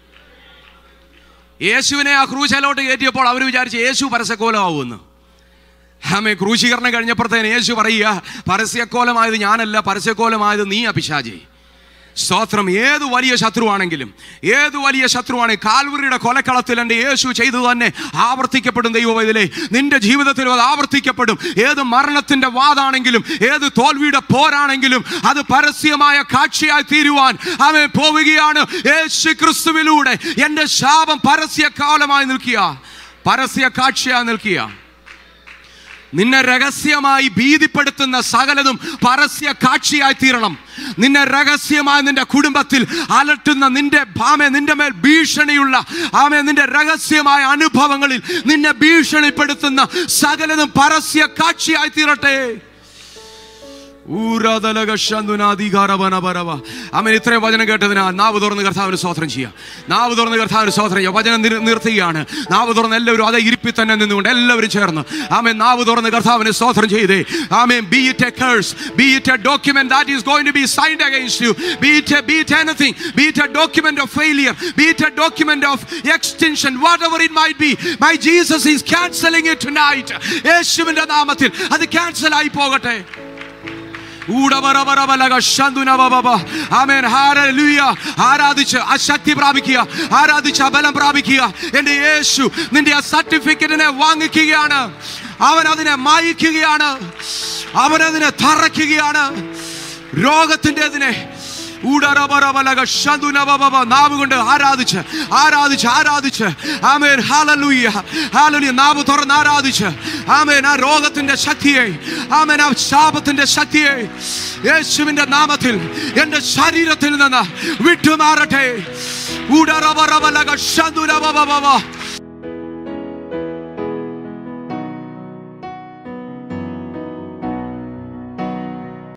A: യേശുവിനെ ആ ക്രൂശലോട്ട് കയറ്റിയപ്പോൾ അവർ വിചാരിച്ച് യേശു പരസ്യക്കോലമാവുമെന്ന് ആമേ ക്രൂശീകരണം കഴിഞ്ഞപ്പോഴത്തേന് യേശു പറയുക പരസ്യക്കോലമായത് ഞാനല്ല പരസ്യക്കോലമായത് നീ അപിശാചി സ്തോത്രം ഏത് വലിയ ശത്രുവാണെങ്കിലും ഏത് വലിയ ശത്രുവാണ് കാൽവറിയുടെ കൊലക്കളത്തിൽ എൻ്റെ യേശു ചെയ്തു തന്നെ ആവർത്തിക്കപ്പെടും ദൈവം ഇതിലെ നിന്റെ ജീവിതത്തിലും അത് ആവർത്തിക്കപ്പെടും ഏത് മരണത്തിന്റെ വാതാണെങ്കിലും ഏത് തോൽവിയുടെ പോരാണെങ്കിലും അത് പരസ്യമായ കാഴ്ചയായി തീരുവാൻ അവൻ പോവുകയാണ് യേശു ക്രിസ്തുവിലൂടെ എൻ്റെ ശാപം പരസ്യകാലമായി നിൽക്കുക പരസ്യ കാഴ്ചയായി നിൽക്കുക നിന്നെ രഹസ്യമായി ഭീതിപ്പെടുത്തുന്ന സകലതും പരസ്യ കാഴ്ചയായി തീരണം നിന്നെ രഹസ്യമായി നിന്റെ കുടുംബത്തിൽ അലട്ടുന്ന നിന്റെ ഭാമെ നിന്റെ മേൽ ഭീഷണിയുള്ള ആമെ നിന്റെ രഹസ്യമായ അനുഭവങ്ങളിൽ നിന്നെ ഭീഷണിപ്പെടുത്തുന്ന സകലതും പരസ്യ കാഴ്ചയായി തീരട്ടെ അമ്മൻ ഇത്രയും വചനം കേട്ടതിനാ നാവ് തുറന്ന് കർത്താവിന് സ്വോത്രം ചെയ്യാം നാവ് തുറന്ന് കർത്താവിന് സ്വോത്രം ചെയ്യാം വചനം നിർ- നിർത്തുകയാണ് നാവ് തുറന്ന് എല്ലാവരും അതേ ഇരിപ്പിൽ തന്നെ നിന്നുകൊണ്ട് എല്ലാവരും ചേർന്ന് ആമേ നാവ് തുറന്ന് കർത്താവിന് സ്വോത്രം ചെയ്തേ ആമേ be it a curse be it a document that is going to be signed against you be it be it anything be it a document of failure be it a document of extension whatever it might be my Jesus is cancelling it tonight യേശുവിന്റെ നാമത്തിൽ അത് cancel ആയി പോകട്ടെ ഊടവറവറവലക ശന്തുനവവവ. ആമേൻ. Hallelujah. ആരാധിച്ച് ആ ശക്തി പ്രാപിക്കുക ആരാധിച്ച് ആ ബലം പ്രാപിക്കുക എന്റെ യേശു നിന്റെ ആ സർട്ടിഫിക്കറ്റിനെ വാങ്ങിക്കുകയാണ് അവൻ അതിനെ മായിക്കുകയാണ് അവൻ അതിനെ തറയ്ക്കുകയാണ് രോഗത്തിൻ്റെതിനെ ഊടറവറവലക ശന്തുനവവവ. നാവ് കൊണ്ട് ആരാധിച്ച് ആരാധിച്ച് ആരാധിച്ച് ആമേൻ ഹാലലൂയ ഹാലലൂയ നാവ് തുറന്ന് ആരാധിച്ച് ആമേൻ ആ രോഗത്തിന്റെ ശക്തിയെ ആമേൻ ആ ശാപത്തിന്റെ ശക്തിയെ യേശുവിന്റെ നാമത്തിൽ എന്റെ ശരീരത്തിൽ നിന്ന് വിട്ടുമാറട്ടെ ഊടറവറവലക ശന്തുനവവവ.